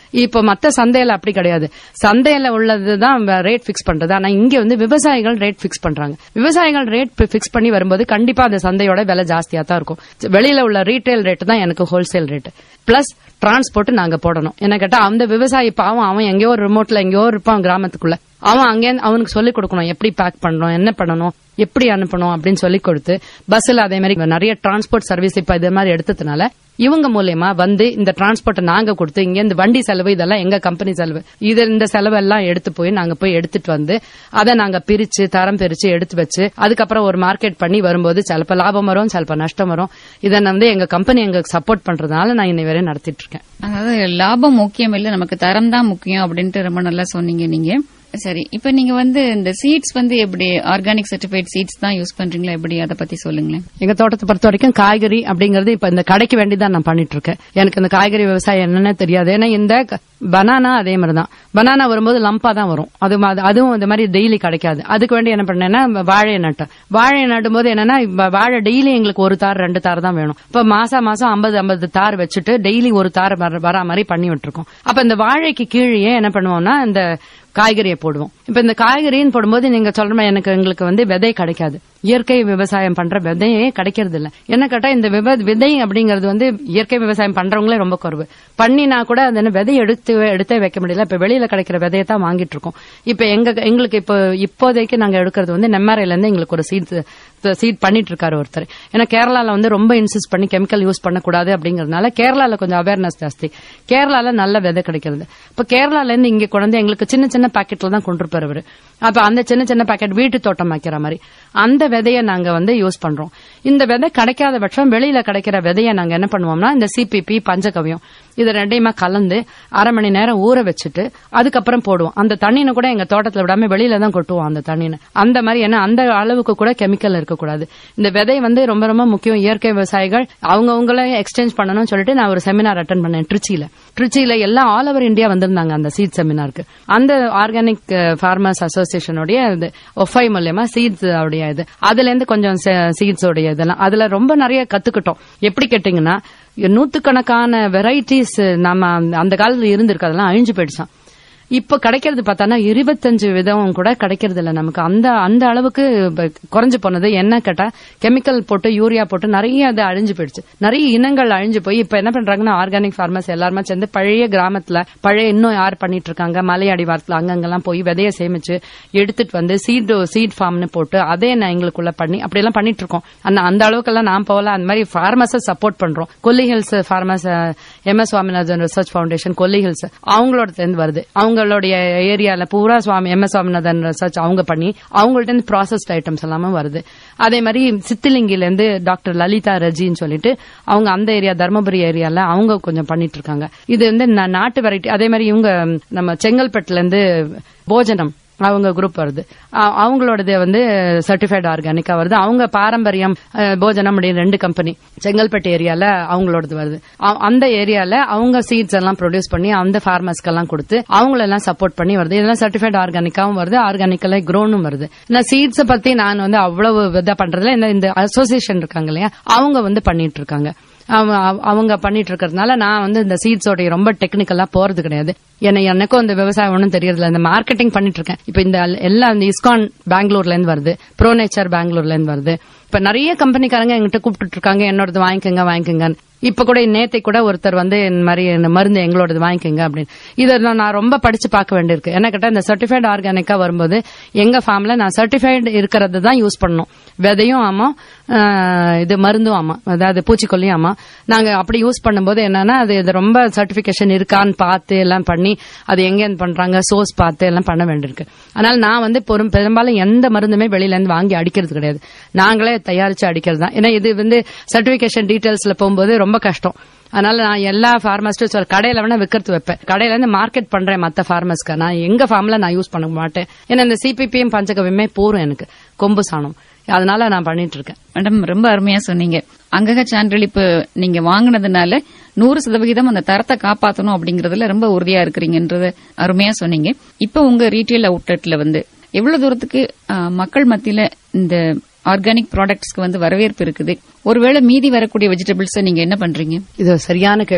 D: இப்போ மத்த சந்தையில அப்படி கிடையாது சந்தையில உள்ளதுதான் ரேட் பிக்ஸ் பண்றது ஆனா இங்க வந்து விவசாயிகள் ரேட் பிக்ஸ் பண்றாங்க விவசாயிகள் ரேட் பிக்ஸ் பண்ணி வரும்போது கண்டிப்பா அந்த சந்தையோட விலை ஜாஸ்தியா தான் இருக்கும் வெளியில உள்ள ரீட்டைல் ரேட் தான் எனக்கு ஹோல்சேல் ரேட் பிளஸ் டிரான்ஸ்போர்ட் நாங்க போடணும் என்ன கேட்டா அந்த விவசாயி பாவம் அவன் எங்கேயோ ஒரு ரிமோட்ல எங்கேயோ இருப்பான் கிராமத்துக்குள்ள அவன் அங்கே அவனுக்கு சொல்லிக் கொடுக்கணும் எப்படி பேக் பண்ணணும் என்ன பண்ணணும் எப்படி அனுப்பணும் அப்படின்னு சொல்லி கொடுத்து பஸ்ல அதே மாதிரி நிறைய டிரான்ஸ்போர்ட் சர்வீஸ் இப்ப இது மாதிரி எடுத்ததுனால இவங்க மூலியமா வந்து இந்த டிரான்ஸ்போர்ட் நாங்க கொடுத்து இங்க இந்த வண்டி செலவு இதெல்லாம் எங்க கம்பெனி செலவு இது இந்த செலவெல்லாம் எடுத்து போய் நாங்க போய் எடுத்துட்டு வந்து அதை நாங்க பிரிச்சு தரம் பிரிச்சு எடுத்து வச்சு அதுக்கப்புறம் ஒரு மார்க்கெட் பண்ணி வரும்போது சிலப்ப லாபம் வரும் சிலப்ப நஷ்டம் வரும் இதை வந்து எங்க கம்பெனி எங்களுக்கு சப்போர்ட் பண்றதுனால நான் இன்னை வரை நடத்திட்டு இருக்கேன்
A: அதாவது லாபம் முக்கியம் இல்ல நமக்கு தரம் தான் முக்கியம் அப்படின்ட்டு ரொம்ப நல்லா சொன்னீங்க நீங்க சரி இப்ப நீங்க வந்து இந்த சீட்ஸ் வந்து எப்படி ஆர்கானிக் சர்டிஃபைட் சீட்ஸ் தான் யூஸ் பண்றீங்களா எப்படி அதை பத்தி சொல்லுங்களேன்
D: எங்க தோட்டத்தை பொறுத்த வரைக்கும் காய்கறி அப்படிங்கறது இப்ப இந்த கடைக்கு வேண்டி தான் நான் பண்ணிட்டு இருக்கேன் எனக்கு இந்த காய்கறி விவசாயம் என்னன்னு தெரியாது ஏன்னா இந்த பனானா அதே மாதிரி தான் பனானா வரும்போது லம்பா தான் வரும் அது மா- அதுவும் இந்த மாதிரி டெய்லி கிடைக்காது அதுக்கு வேண்டி என்ன பண்ணேன்னா வாழையை நட்டேன் வாழையை நடும்போது என்னன்னா இப்ப வாழை டெய்லி எங்களுக்கு ஒரு தார் ரெண்டு தார் தான் வேணும் இப்ப மாசம் மாசம் ஐம்பது ஐம்பது தார் வச்சுட்டு டெய்லி ஒரு தார் வர- வரா மாதிரி பண்ணி விட்டுருக்கோம் அப்ப இந்த வாழைக்கு கீழே என்ன பண்ணுவோம்னா இந்த காய்கறியை போடுவோம் இப்ப இந்த காய்கறின்னு போடும்போது நீங்க சொல்ற மாதிரி எனக்கு எங்களுக்கு வந்து விதை கிடைக்காது இயற்கை விவசாயம் பண்ற விதையே கிடைக்கிறது இல்ல என்ன கேட்டா இந்த விவ- விதை அப்படிங்கறது வந்து இயற்கை விவசாயம் பண்றவங்களே ரொம்ப குறைவு பண்ணினா கூட அந்த விதை எடுத்து எடுத்தே வைக்க முடியல இப்ப வெளியில கிடைக்கிற விதையை தான் வாங்கிட்டு இருக்கோம் இப்ப எங்க எங்களுக்கு இப்போ இப்போதைக்கு நாங்க எடுக்கிறது வந்து நெம்மாரையில இருந்து எங்களுக்கு ஒரு சீட் சீட் பண்ணிட்டு இருக்காரு ஒருத்தர் ஏன்னா கேரளால வந்து ரொம்ப இன்சிஸ்ட் பண்ணி கெமிக்கல் யூஸ் பண்ணக்கூடாது அப்படிங்கறதுனால கேரளால கொஞ்சம் அவேர்னஸ் ஜாஸ்தி கேரளால நல்ல விதை கிடைக்கிறது இப்ப கேரளால இருந்து இங்க கொண்டு எங்களுக்கு சின்ன சின்ன பாக்கெட்ல தான் கொண்டு இருப்பாரு அவரு அப்ப அந்த சின்ன சின்ன பாக்கெட் வீட்டு தோட்டம் வைக்கிற மாதிரி அந்த விதையை நாங்க வந்து யூஸ் பண்றோம் இந்த விதை கிடைக்காத பட்சம் வெளியில கிடைக்கிற விதையை நாங்க என்ன பண்ணுவோம்னா இந்த சிபிபி பஞ்சகவியம் இது ரெண்டையுமா கலந்து அரை மணி நேரம் ஊற வச்சுட்டு அதுக்கப்புறம் போடுவோம் அந்த தண்ணினை கூட எங்க தோட்டத்துல விடாம வெளியில தான் கொட்டுவோம் அந்த தண்ணினை அந்த மாதிரி ஏன்னா அந்த அளவுக்கு கூட கெமிக்கல் இருக்கக்கூடாது இந்த விதை வந்து ரொம்ப ரொம்ப முக்கியம் இயற்கை விவசாயிகள் அவங்கவுங்கள எக்ஸ்சேஞ்ச் பண்ணணும்னு சொல்லிட்டு நான் ஒரு செமினார் அட்டன் பண்ணேன் திருச்சியில திருச்சியில எல்லாம் ஆல் ஓவர் இந்தியா வந்திருந்தாங்க அந்த சீட் செமினாருக்கு அந்த ஆர்கானிக் ஃபார்மர்ஸ் அசோசியேஷனுடைய இது ஒஃபை மூலியமா சீட்ஸ் உடைய இது அதுல இருந்து கொஞ்சம் சீட்ஸ் உடைய இதெல்லாம் அதுல ரொம்ப நிறைய கத்துக்கிட்டோம் எப்படி கேட்டீங்கன்னா நூத்துக்கணக்கான வெரைட்டிஸ் நம்ம அந்த- அந்த காலத்துல இருந்திருக்கு அதெல்லாம் அழிஞ்சு போயிடுச்சான் இப்ப கிடைக்கிறது பார்த்தானா இருபத்தஞ்சு விதம் கூட கிடைக்கிறது இல்ல நமக்கு அந்த அந்த அளவுக்கு இப்ப குறைஞ்சு போனது என்ன கேட்டா கெமிக்கல் போட்டு யூரியா போட்டு நிறைய அது அழிஞ்சு போயிடுச்சு நிறைய இனங்கள் அழிஞ்சு போய் இப்ப என்ன பண்றாங்கன்னா ஆர்கானிக் ஃபார்மர்ஸ் எல்லாருமே சேர்ந்து பழைய கிராமத்துல பழைய இன்னும் யார் பண்ணிட்டு இருக்காங்க மலை அடிவாரத்துல அங்கங்கெல்லாம் போய் விதைய சேமிச்சு எடுத்துட்டு வந்து சீட் சீட் ஃபார்ம்னு போட்டு அதே நான் எங்களுக்குள்ள பண்ணி அப்படி எல்லாம் பண்ணிட்டு இருக்கோம் ஆனா அந்த அளவுக்கெல்லாம் நான் போகல அந்த மாதிரி ஃபார்மர்ஸை சப்போர்ட் பண்றோம் Kolli Hills farmers M S Swaminathan Research Foundation Kolli Hills அவங்களோட இருந்து வருது அவங்களுடைய ஏரியால பூரா Swami M S Swaminathan research அவங்க பண்ணி அவங்கள்ட்ட இருந்து ப்ராசஸ்ட் ஐட்டம்ஸ் எல்லாமே வருது அதே மாதிரி சித்திலிங்கில இருந்து டாக்டர் லலிதா ரஜின்னு சொல்லிட்டு அவங்க அந்த ஏரியா தர்மபுரி ஏரியால அவங்க கொஞ்சம் பண்ணிட்டு இருக்காங்க இது வந்து நா- நாட்டு வெரைட்டி அதே மாதிரி இவங்க நம்ம செங்கல்பட்டுல இருந்து போஜனம் அவங்க குரூப் வருது அ- அவங்களோடது வந்து சர்டிஃபைடு ஆர்கானிக்கா வருது அவங்க பாரம்பரியம் அஹ், போஜனம் அப்படின்னு ரெண்டு கம்பெனி செங்கல்பட்டு ஏரியால அவங்களோடது வருது அ- அந்த ஏரியால அவங்க சீட்ஸ் எல்லாம் ப்ரொடியூஸ் பண்ணி அந்த ஃபார்மர்ஸ்க்கு எல்லாம் கொடுத்து அவங்களெல்லாம் சப்போர்ட் பண்ணி வருது இதெல்லாம் சர்டிஃபைடு ஆர்கானிக்காவும் வருது ஆர்கானிக்கலா க்ரோனும் வருது நான் சீட்ஸை பத்தி நான் வந்து அவ்வளவு இதா பண்றதுல இந்த- இந்த அசோசியேஷன் இருக்காங்க இல்லையா அவங்க வந்து பண்ணிட்டு இருக்காங்க அவ- அவ- அவங்க பண்ணிட்டு இருக்கிறதுனால நான் வந்து இந்த சீட்ஸோட ரொம்ப டெக்னிக்கலா போறது கிடையாது ஏன்னா எனக்கும் இந்த விவசாயம் ஒன்றும் தெரியறதில்ல இந்த மார்க்கெட்டிங் பண்ணிட்டு இருக்கேன் இப்ப இந்த எல்லா இந்த இஸ்கான் பெங்களூர்ல இருந்து வருது ப்ரோ நேச்சர் பெங்களூர்ல இருந்து வருது இப்ப நிறைய கம்பெனிக்காரங்க எங்கிட்ட கூப்பிட்டு இருக்காங்க என்னோடது வாங்கிக்கோங்க வாங்கிக்கோங்க இப்ப கூட நேத்தை கூட ஒருத்தர் வந்து இந்த மாதிரி இந்த மருந்து எங்களோடது வாங்கிக்கோங்க அப்படின்னு இதை நான் நான் ரொம்ப படிச்சு பார்க்க வேண்டியிருக்கு என்ன கேட்டா இந்த சர்டிஃபைடு ஆர்கானிக்கா வரும்போது எங்க ஃபார்ம்ல நான் சர்டிஃபைடு இருக்கிறது தான் யூஸ் பண்ணணும் விதையும் ஆமா ஆஹ், இது மருந்தும் ஆமா அதாவது பூச்சிக்கொல்லியும் ஆமா நாங்க அப்படி யூஸ் பண்ணும்போது என்னன்னா அது இது ரொம்ப சர்டிபிகேஷன் இருக்கான்னு பார்த்து எல்லாம் பண்ணி அது எங்க இருந்து பண்றாங்க சோர்ஸ் பார்த்து எல்லாம் பண்ண வேண்டியிருக்கு அதனால நான் வந்து பெரும் பெரும்பாலும் எந்த மருந்துமே வெளியில இருந்து வாங்கி அடிக்கிறது கிடையாது நாங்களே தயாரிச்சு அடிக்கிறது தான் ஏன்னா இது வந்து சர்டிபிகேஷன் டீடைல்ஸ்ல போகும்போது ரொம்ப கஷ்டம் அதனால நான் எல்லா ஃபார்மர்ஸ்டும் சொல்ல கடையில வேணா விற்கிறது வைப்பேன் கடையில இருந்து மார்க்கெட் பண்றேன் மத்த ஃபார்மர்ஸ்க்கு நான் எங்க ஃபார்ம்ல நான் யூஸ் பண்ண மாட்டேன் ஏன்னா இந்த சிபிபிஎம் பஞ்சகவியமே போரும் எனக்கு கொம்பு சாணம் அதனால நான் பண்ணிட்டு இருக்கேன்
A: மேடம் ரொம்ப அருமையா சொன்னீங்க அங்கக சான்றளிப்பு நீங்க வாங்குனதுனால நூறு சதவிகிதம் அந்த தரத்தை காப்பாத்தணும் அப்படிங்கறதுல ரொம்ப உறுதியா இருக்கிறீங்கன்றத அருமையா சொன்னீங்க இப்ப உங்க ரீட்டைல் அவுட்லெட்ல வந்து எவ்வளவு தூரத்துக்கு ஆ, மக்கள் மத்தியில இந்த ஆர்கானிக் ப்ராடக்ட்ஸ்க்கு வந்து வரவேற்பு இருக்குது ஒருவேளை மீதி வரக்கூடிய வெஜிடபிள்ஸ் நீங்க என்ன பண்றீங்க
D: இது ஒரு சரியான கேள்வி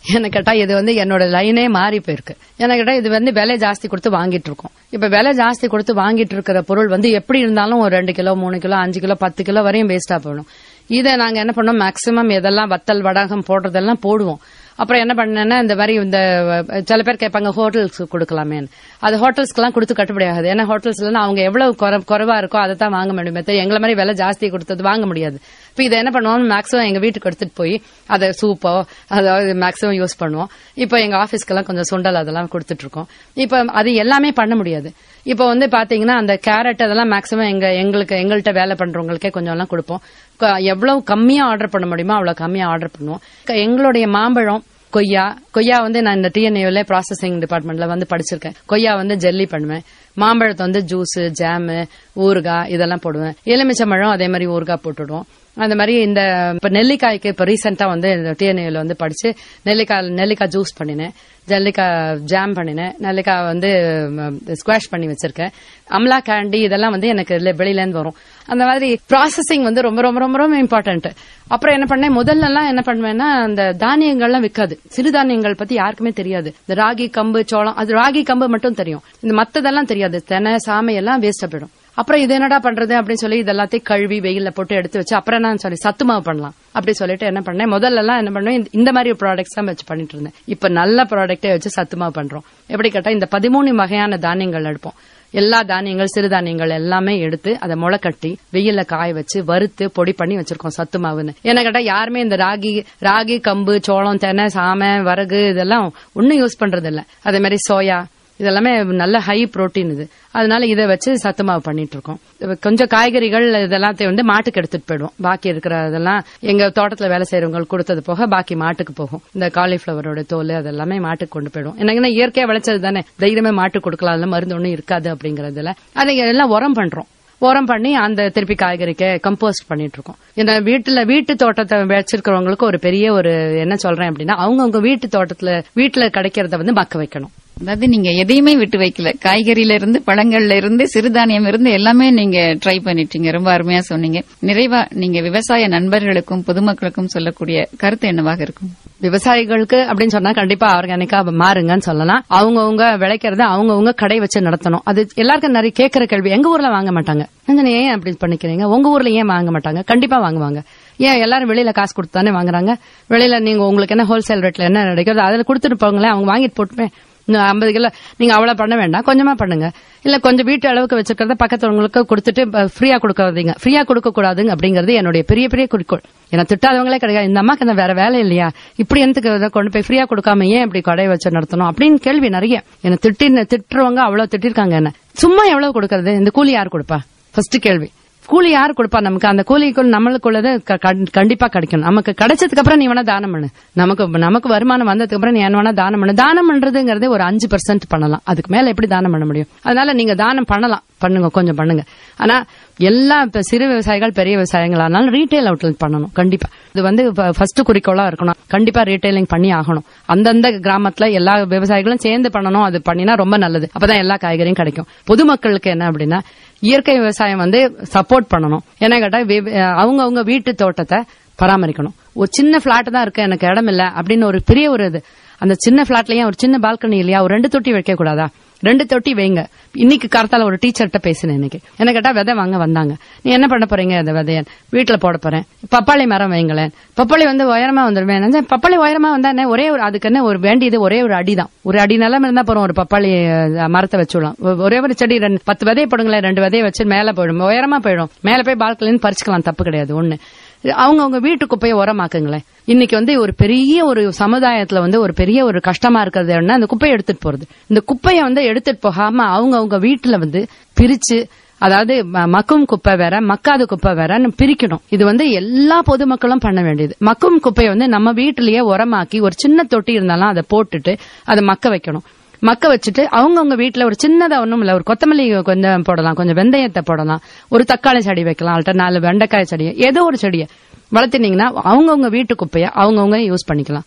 D: என்ன கேட்டா இது வந்து என்னோட லைனே மாறி போயிருக்கு என்ன கேட்டா இது வந்து விலை ஜாஸ்தி கொடுத்து வாங்கிட்டு இருக்கோம் இப்ப விலை ஜாஸ்தி கொடுத்து வாங்கிட்டு இருக்கிற பொருள் வந்து எப்படி இருந்தாலும் ஒரு ரெண்டு கிலோ மூணு கிலோ அஞ்சு கிலோ பத்து கிலோ வரையும் வேஸ்டா போயிடும் இதை நாங்க என்ன பண்ணோம் மேக்சிமம் எதெல்லாம் வத்தல் வடகம் போடுறதெல்லாம் போடுவோம் அப்புறம் என்ன பண்ணேன்னா இந்த மாதிரி இந்த அஹ், சில பேர் கேட்பாங்க ஹோட்டல்ஸ்க்கு கொடுக்கலாமே அது ஹோட்டல்ஸ்க்குலாம் கொடுத்து கட்டுப்படி ஆகாது ஏன்னா ஹோட்டல்ஸ்ல அவங்க எவ்வளவு குறை- குறைவா இருக்கோ அதை தான் வாங்க முடியுமே தவிர எங்களை மாதிரி விலை ஜாஸ்தி கொடுத்தது வாங்க முடியாது இப்ப இதை என்ன பண்ணுவோம் மேக்ஸிமம் எங்க வீட்டுக்கு எடுத்துட்டு போய் அதை சூப்போ அதாவது மேக்ஸிமம் யூஸ் பண்ணுவோம் இப்போ எங்க ஆபீஸ்க்கெல்லாம் கொஞ்சம் சுண்டல் அதெல்லாம் கொடுத்துட்டு இருக்கோம் இப்போ அது எல்லாமே பண்ண முடியாது இப்போ வந்து பாத்தீங்கன்னா அந்த கேரட் அதெல்லாம் மேக்ஸிமம் எங்க எங்களுக்கு எங்கள்கிட்ட வேலை பண்றவங்களுக்கே கொஞ்சம் எல்லாம் கொடுப்போம் க- எவ்வளவு கம்மியா ஆர்டர் பண்ண முடியுமோ அவ்வளவு கம்மியா ஆர்டர் பண்ணுவோம் க- எங்களுடைய மாம்பழம் கொய்யா கொய்யா வந்து நான் இந்த டிஎன்ஏல ப்ராசஸிங் டிபார்ட்மெண்ட்ல வந்து படிச்சிருக்கேன் கொய்யா வந்து ஜெல்லி பண்ணுவேன் மாம்பழத்தை வந்து ஜூஸ் ஜாமு ஊறுகாய் இதெல்லாம் போடுவேன் எலுமிச்சம்பழம் அதே மாதிரி ஊறுகாய் போட்டுடுவோம் அந்த மாதிரி இந்த இப்ப நெல்லிக்காய்க்கு இப்ப ரீசெண்டா வந்து இந்த டிஎன்ஏல வந்து படிச்சு நெல்லிக்காய் நெல்லிக்காய் ஜூஸ் பண்ணினேன் நெல்லிக்காய் ஜாம் பண்ணினேன் நெல்லிக்காய் வந்து ஸ்குவாஷ் பண்ணி வச்சிருக்கேன் அம்லா கேண்டி இதெல்லாம் வந்து எனக்கு இல்ல- வெளியில இருந்து வரும் அந்த மாதிரி ப்ராசஸிங் வந்து ரொம்ப ரொம்ப ரொம்ப ரொம்ப இம்பார்ட்டன்ட் அப்புறம் என்ன பண்ணேன் முதல்ல எல்லாம் என்ன பண்ணுவேன்னா அந்த தானியங்கள்லாம் விற்காது சிறுதானியங்கள் பத்தி யாருக்குமே தெரியாது இந்த ராகி கம்பு சோளம் அது ராகி கம்பு மட்டும் தெரியும் இந்த மத்ததெல்லாம் தெரியாது தெனை சாமை எல்லாம் வேஸ்டா போயிடும் அப்புறம் இது என்னடா பண்றது அப்படின்னு சொல்லி இதெல்லாத்தையும் கழுவி வெயில்ல போட்டு எடுத்து வச்சு அப்புறம் என்ன சொல்லி சத்து மாவு பண்ணலாம் அப்படி சொல்லிட்டு என்ன பண்ணேன் முதல்ல எல்லாம் என்ன பண்ணுவேன் இந்த- இந்த மாதிரி ப்ராடக்ட்ஸ் தான் வச்சு பண்ணிட்டு இருந்தேன் இப்ப நல்ல ப்ராடக்டே வச்சு சத்து மாவு பண்றோம் எப்படி கேட்டா இந்த பதிமூணு வகையான தானியங்கள் எடுப்போம் எல்லா தானியங்கள் சிறுதானியங்கள் எல்லாமே எடுத்து அதை முளை கட்டி வெயில்ல காய வச்சு வறுத்து பொடி பண்ணி வச்சிருக்கோம் சத்து மாவுன்னு என்ன கேட்டா யாருமே இந்த ராகி ராகி கம்பு சோளம் தெனை சாமை வரகு இதெல்லாம் ஒன்னும் யூஸ் பண்றது இல்ல அதே மாதிரி சோயா இதெல்லாமே நல்ல ஹை புரோட்டீன் இது அதனால இதை வச்சு சத்து மாவு பண்ணிட்டு இருக்கோம் இப்ப கொஞ்சம் காய்கறிகள் இதெல்லாத்தையும் வந்து மாட்டுக்கு எடுத்துட்டு போயிடுவோம் பாக்கி இருக்கிற இதெல்லாம் எங்க தோட்டத்துல வேலை செய்யறவங்களுக்கு கொடுத்தது போக பாக்கி மாட்டுக்கு போகும் இந்த காலிஃபிளவரோட தோல் அதெல்லாமே மாட்டுக்கு கொண்டு போயிடும் என்னங்கன்னா இயற்கையா விளைச்சது தானே தைரியமே மாட்டுக்கு கொடுக்கலாம் அதுல மருந்து ஒண்ணும் இருக்காது அப்படிங்கறதுல அதை எல்லாம் உரம் பண்றோம் உரம் பண்ணி அந்த திருப்பி காய்கறிக்கு கம்போஸ்ட் பண்ணிட்டு இருக்கோம் இந்த வீட்டுல வீட்டு தோட்டத்தை வச்சிருக்கிறவங்களுக்கு ஒரு பெரிய ஒரு என்ன சொல்றேன் அப்படின்னா அவங்கவுங்க வீட்டு தோட்டத்துல வீட்டுல கிடைக்கிறத வந்து மக்க வைக்கணும்
A: அதாவது நீங்க எதையுமே விட்டு வைக்கல காய்கறியில இருந்து பழங்கள்ல இருந்து சிறுதானியம் இருந்து எல்லாமே நீங்க ட்ரை பண்ணிட்டீங்க ரொம்ப அருமையா சொன்னீங்க நிறைவா நீங்க விவசாய நண்பர்களுக்கும் பொதுமக்களுக்கும் சொல்லக்கூடிய கருத்து என்னவாக இருக்கும்
D: விவசாயிகளுக்கு அப்படின்னு சொன்னா கண்டிப்பா ஆர்கானிக்கா மாறுங்கன்னு சொல்லலாம் அவங்கவுங்க விளைக்கிறத அவங்கவுங்க கடை வச்சு நடத்தணும் அது எல்லாருக்கும் நிறைய கேட்கிற கேள்வி எங்க ஊர்ல வாங்க மாட்டாங்க நந்தினி, ஏன் அப்படி பண்ணிக்கிறீங்க உங்க ஊர்ல ஏன் வாங்க மாட்டாங்க கண்டிப்பா வாங்குவாங்க ஏன் எல்லாரும் வெளியில காசு கொடுத்து தானே வாங்குறாங்க வெளியில நீங்க உங்களுக்கு என்ன ஹோல்சேல் ரேட்ல என்ன கிடைக்கிறது அதுல கொடுத்துட்டு போங்களேன் அவங்க வாங்கிட்டு போட்டுமே ஐம்பது கிலோ நீங்க அவ்வளவு பண்ண வேண்டாம் கொஞ்சமா பண்ணுங்க இல்ல கொஞ்சம் வீட்டு அளவுக்கு வச்சிருக்கிறத பக்கத்தவங்களுக்கு கொடுத்துட்டு ஃப்ரீயா கொடுக்காதீங்க ஃப்ரீயா கொடுக்க கூடாதுங்க அப்படிங்கறது என்னுடைய பெரிய பெரிய குறிக்கோள் ஏன்னா திட்டாதவங்களே கிடையாது இந்த அம்மாக்கு அந்த வேற வேலை இல்லையா இப்படி எனக்கு இதை கொண்டு போய் ஃப்ரீயா கொடுக்காம ஏன் இப்படி கடை வச்சு நடத்தணும் அப்படின்னு கேள்வி நிறைய என்ன திட்டி திட்டுறவங்க அவ்வளவு திட்டிருக்காங்க என்ன சும்மா எவ்வளவு கொடுக்கறது இந்த கூலி யார் கொடுப்பா ஃபர்ஸ்ட் கேள்வி கூலி யார் கொடுப்பா நமக்கு அந்த கூலிக்குள் நம்மளுக்குள்ளது க- கண்- கண்டிப்பா கிடைக்கணும் நமக்கு கிடைச்சதுக்கு அப்புறம் நீ வேணா தானம் பண்ணு நமக்கு நமக்கு வருமானம் வந்ததுக்கு அப்புறம் நீ என்ன வேணா தானம் பண்ணு தானம் பண்றதுங்கிறது ஒரு அஞ்சு பெர்சென்ட் பண்ணலாம் அதுக்கு மேல எப்படி தானம் பண்ண முடியும் அதனால நீங்க தானம் பண்ணலாம் பண்ணுங்க கொஞ்சம் பண்ணுங்க ஆனா எல்லா இப்ப சிறு விவசாயிகள் பெரிய விவசாயிகளானாலும் ரீட்டைல் அவுட்லெட் பண்ணணும் கண்டிப்பா இது வந்து ஃபர்ஸ்ட் குறிக்கோளா இருக்கணும் கண்டிப்பா ரீட்டைலிங் பண்ணி ஆகணும் அந்தந்த கிராமத்துல எல்லா விவசாயிகளும் சேர்ந்து பண்ணணும் அது பண்ணினா ரொம்ப நல்லது அப்பதான் எல்லா காய்கறியும் கிடைக்கும் பொதுமக்களுக்கு என்ன அப்படின்னா இயற்கை விவசாயம் வந்து சப்போர்ட் பண்ணணும் ஏன்னா கேட்டா அவங்க அவங்க வீட்டு தோட்டத்தை பராமரிக்கணும் ஒரு சின்ன பிளாட் தான் இருக்கு எனக்கு இடம் இல்ல அப்படின்னு ஒரு பெரிய ஒரு இது அந்த சின்ன பிளாட்லயும் ஒரு சின்ன பால்கனி இல்லையா ஒரு ரெண்டு தொட்டி வைக்க கூடாதா ரெண்டு தொட்டி வைங்க இன்னைக்கு கார்த்தால ஒரு டீச்சர்கிட்ட பேசினேன் இன்னைக்கு என்ன கேட்டா விதை வாங்க வந்தாங்க நீ என்ன பண்ண போறீங்க அந்த விதைய வீட்டுல போட போறேன் பப்பாளி மரம் வைங்களேன் பப்பாளி வந்து உயரமா வந்துருவேன் நான் சொன்னேன், பப்பாளி உயரமா வந்தா என்ன ஒரே ஒரு அதுக்கு என்ன ஒரு வேண்டியது ஒரே ஒரு அடிதான் ஒரு அடி நிலம் இருந்தா போறோம் ஒரு பப்பாளி அஹ், மரத்தை வச்சுடலாம் ஒ- ஒரே ஒரு செடி ரெண்டு பத்து விதைய போடுங்களேன் ரெண்டு விதைய வச்சு மேல போயிடும் உயரமா போயிடும் மேல போய் பால்கனின்னு பறிச்சுக்கலாம் தப்பு கிடையாது ஒண்ணு அவங்க அவங்க வீட்டு குப்பையை உரமாக்குங்களேன் இன்னைக்கு வந்து ஒரு பெரிய ஒரு சமுதாயத்துல வந்து ஒரு பெரிய ஒரு கஷ்டமா இருக்கிறது என்ன அந்த குப்பையை எடுத்துட்டு போறது இந்த குப்பையை வந்து எடுத்துட்டு போகாம அவங்க அவங்க வீட்டுல வந்து பிரிச்சு அதாவது ம- மக்கும் குப்பை வேற மக்காத குப்பை வேறன்னு பிரிக்கணும் இது வந்து எல்லா பொதுமக்களும் பண்ண வேண்டியது மக்கும் குப்பையை வந்து நம்ம வீட்டிலேயே உரமாக்கி ஒரு சின்ன தொட்டி இருந்தாலும் அதை போட்டுட்டு அதை மக்க வைக்கணும் மக்க வச்சுட்டு அவங்கவுங்க வீட்டுல ஒரு சின்னதா ஒண்ணும் இல்ல ஒரு கொத்தமல்லி கொஞ்சம் போடலாம் கொஞ்சம் வெந்தயத்தை போடலாம் ஒரு தக்காளி செடி வைக்கலாம் அல்லது நாலு வெண்டைக்காய் செடி ஏதோ ஒரு செடியை வளர்த்தினீங்கன்னா அவங்கவுங்க வீட்டு குப்பைய அவங்கவுங்க யூஸ் பண்ணிக்கலாம்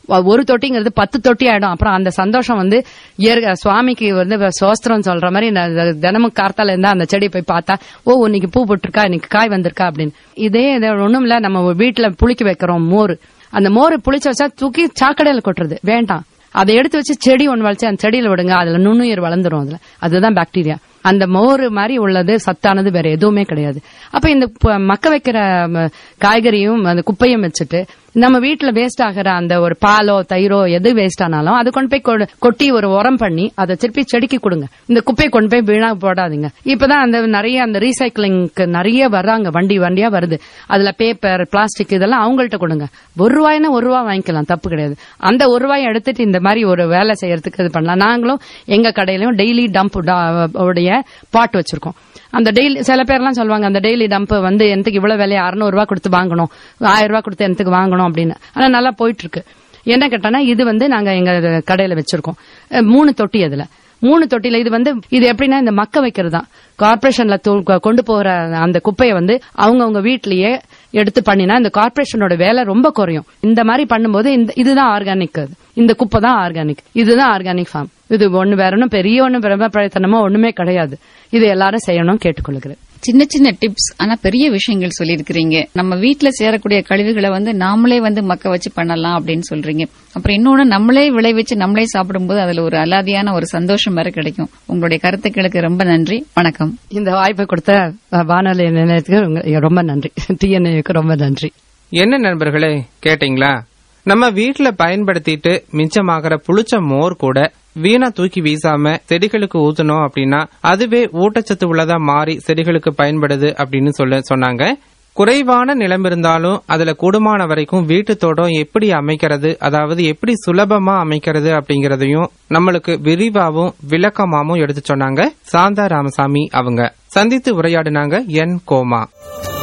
D: ஒ- ஒரு தொட்டிங்கிறது பத்து தொட்டி ஆயிடும் அப்புறம் அந்த சந்தோஷம் வந்து இயற்கை சுவாமிக்கு வந்து சோஸ்திரம் சொல்ற மாதிரி நான் த- தினமும் கார்த்தால இருந்தா அந்த செடி போய் பார்த்தா ஓ இன்னைக்கு பூ போட்டிருக்கா இன்னைக்கு காய் வந்திருக்கா அப்படின்னு இதே இது ஒண்ணும் இல்ல நம்ம வீட்டுல புளிக்க வைக்கிறோம் மோர் அந்த மோர் புளிச்சு வச்சா தூக்கி சாக்கடையில கொட்டுறது வேண்டாம் அதை எடுத்து வச்சு செடி ஒன்று வளைச்சு அந்த செடியில விடுங்க அதுல நுண்ணுயிர் வளர்ந்துரும் அதுல அதுதான் பாக்டீரியா அந்த மோர் மாதிரி உள்ளது சத்தானது வேற எதுவுமே கிடையாது அப்ப இந்த ப- மக்க வைக்கிற ம, காய்கறியும் அந்த குப்பையும் வச்சுட்டு நம்ம வீட்டுல வேஸ்ட் ஆகிற அந்த ஒரு பாலோ தயிரோ எது வேஸ்ட் ஆனாலும் அது கொண்டு போய் கொ- கொட்டி ஒரு உரம் பண்ணி அதை திருப்பி செடிக்கு கொடுங்க இந்த குப்பையை கொண்டு போய் வீணா போடாதீங்க இப்பதான் அந்த நிறைய அந்த ரீசைக்கிளிங்க்கு நிறைய வர்றாங்க வண்டி வண்டியா வருது அதுல பேப்பர் பிளாஸ்டிக் இதெல்லாம் அவங்கள்ட்ட கொடுங்க ஒரு ரூபாய்னா ஒரு ரூபாய் வாங்கிக்கலாம் தப்பு கிடையாது அந்த ஒரு ரூபாய் எடுத்துட்டு இந்த மாதிரி ஒரு வேலை செய்யறதுக்கு இது பண்ணலாம் நாங்களும் எங்க கடையிலயும் டெய்லி டம்ப் உடைய பாட் வச்சிருக்கோம் அந்த டெய்லி சில பேர்லாம் சொல்லுவாங்க அந்த டெய்லி டம்ப் வந்து எனக்கு இவ்வளவு விலையை அறுநூறு ரூபாய் கொடுத்து வாங்கணும் ஆயிரம் ரூபாய் கொடுத்து எனக்கு வாங்கணும் அப்படின்னு ஆனா நல்லா போயிட்டு இருக்கு என்ன கேட்டனா இது வந்து நாங்க எங்க கடையில வச்சிருக்கோம் அஹ் மூணு தொட்டி அதுல மூணு தொட்டில இது வந்து இது எப்படின்னா இந்த மக்க வைக்கிறது தான் கார்பரேஷன்ல கொண்டு போற அந்த குப்பையை வந்து அவங்கவங்க வீட்லயே எடுத்து பண்ணினா இந்த கார்பரேஷனோட வேலை ரொம்ப குறையும் இந்த மாதிரி பண்ணும்போது இந்த இதுதான் ஆர்கானிக் இந்த குப்பை தான் ஆர்கானிக் இதுதான் ஆர்கானிக் ஃபார்ம் இது ஒண்ணு வேற ஒன்றும் பெரிய ஒன்றும் பிரபலத்தனமோ ஒண்ணுமே கிடையாது இது எல்லாரும் செய்யணும் கேட்டுக்கொள்கிறேன்
A: சின்ன சின்ன டிப்ஸ் ஆனா பெரிய விஷயங்கள் சொல்லியிருக்கிறீங்க நம்ம வீட்ல சேரக்கூடிய கழிவுகளை வந்து நாமளே வந்து மக்க வச்சு பண்ணலாம் அப்படின்னு சொல்றீங்க அப்புறம் இன்னொன்னு நம்மளே விளைவிச்சு நம்மளே சாப்பிடும்போது அதுல ஒரு அலாதியான ஒரு சந்தோஷம் வேற கிடைக்கும் உங்களுடைய கருத்துக்களுக்கு ரொம்ப நன்றி வணக்கம்
D: இந்த வாய்ப்பை கொடுத்த அஹ், வானொலி நிலையத்துக்கு உங்க- ரொம்ப நன்றி டிஎன்ஏக்கு ரொம்ப நன்றி
C: என்ன நண்பர்களே கேட்டீங்களா நம்ம வீட்ல பயன்படுத்திட்டு மிச்சமாகிற புளிச்ச மோர் கூட வீணா தூக்கி வீசாம செடிகளுக்கு ஊத்தணும் அப்படின்னா அதுவே ஊட்டச்சத்து உள்ளதா மாறி செடிகளுக்கு பயன்படுது அப்படின்னு சொல்ல சொன்னாங்க குறைவான நிலம் இருந்தாலும் அதுல கூடுமான வரைக்கும் வீட்டு தோட்டம் எப்படி அமைக்கிறது அதாவது எப்படி சுலபமா அமைக்கிறது அப்படிங்கறதையும் நம்மளுக்கு விரிவாவும் விளக்கமாவும் எடுத்து சொன்னாங்க சாந்தா ராமசாமி அவங்க சந்தித்து உரையாடினாங்க என் கோமா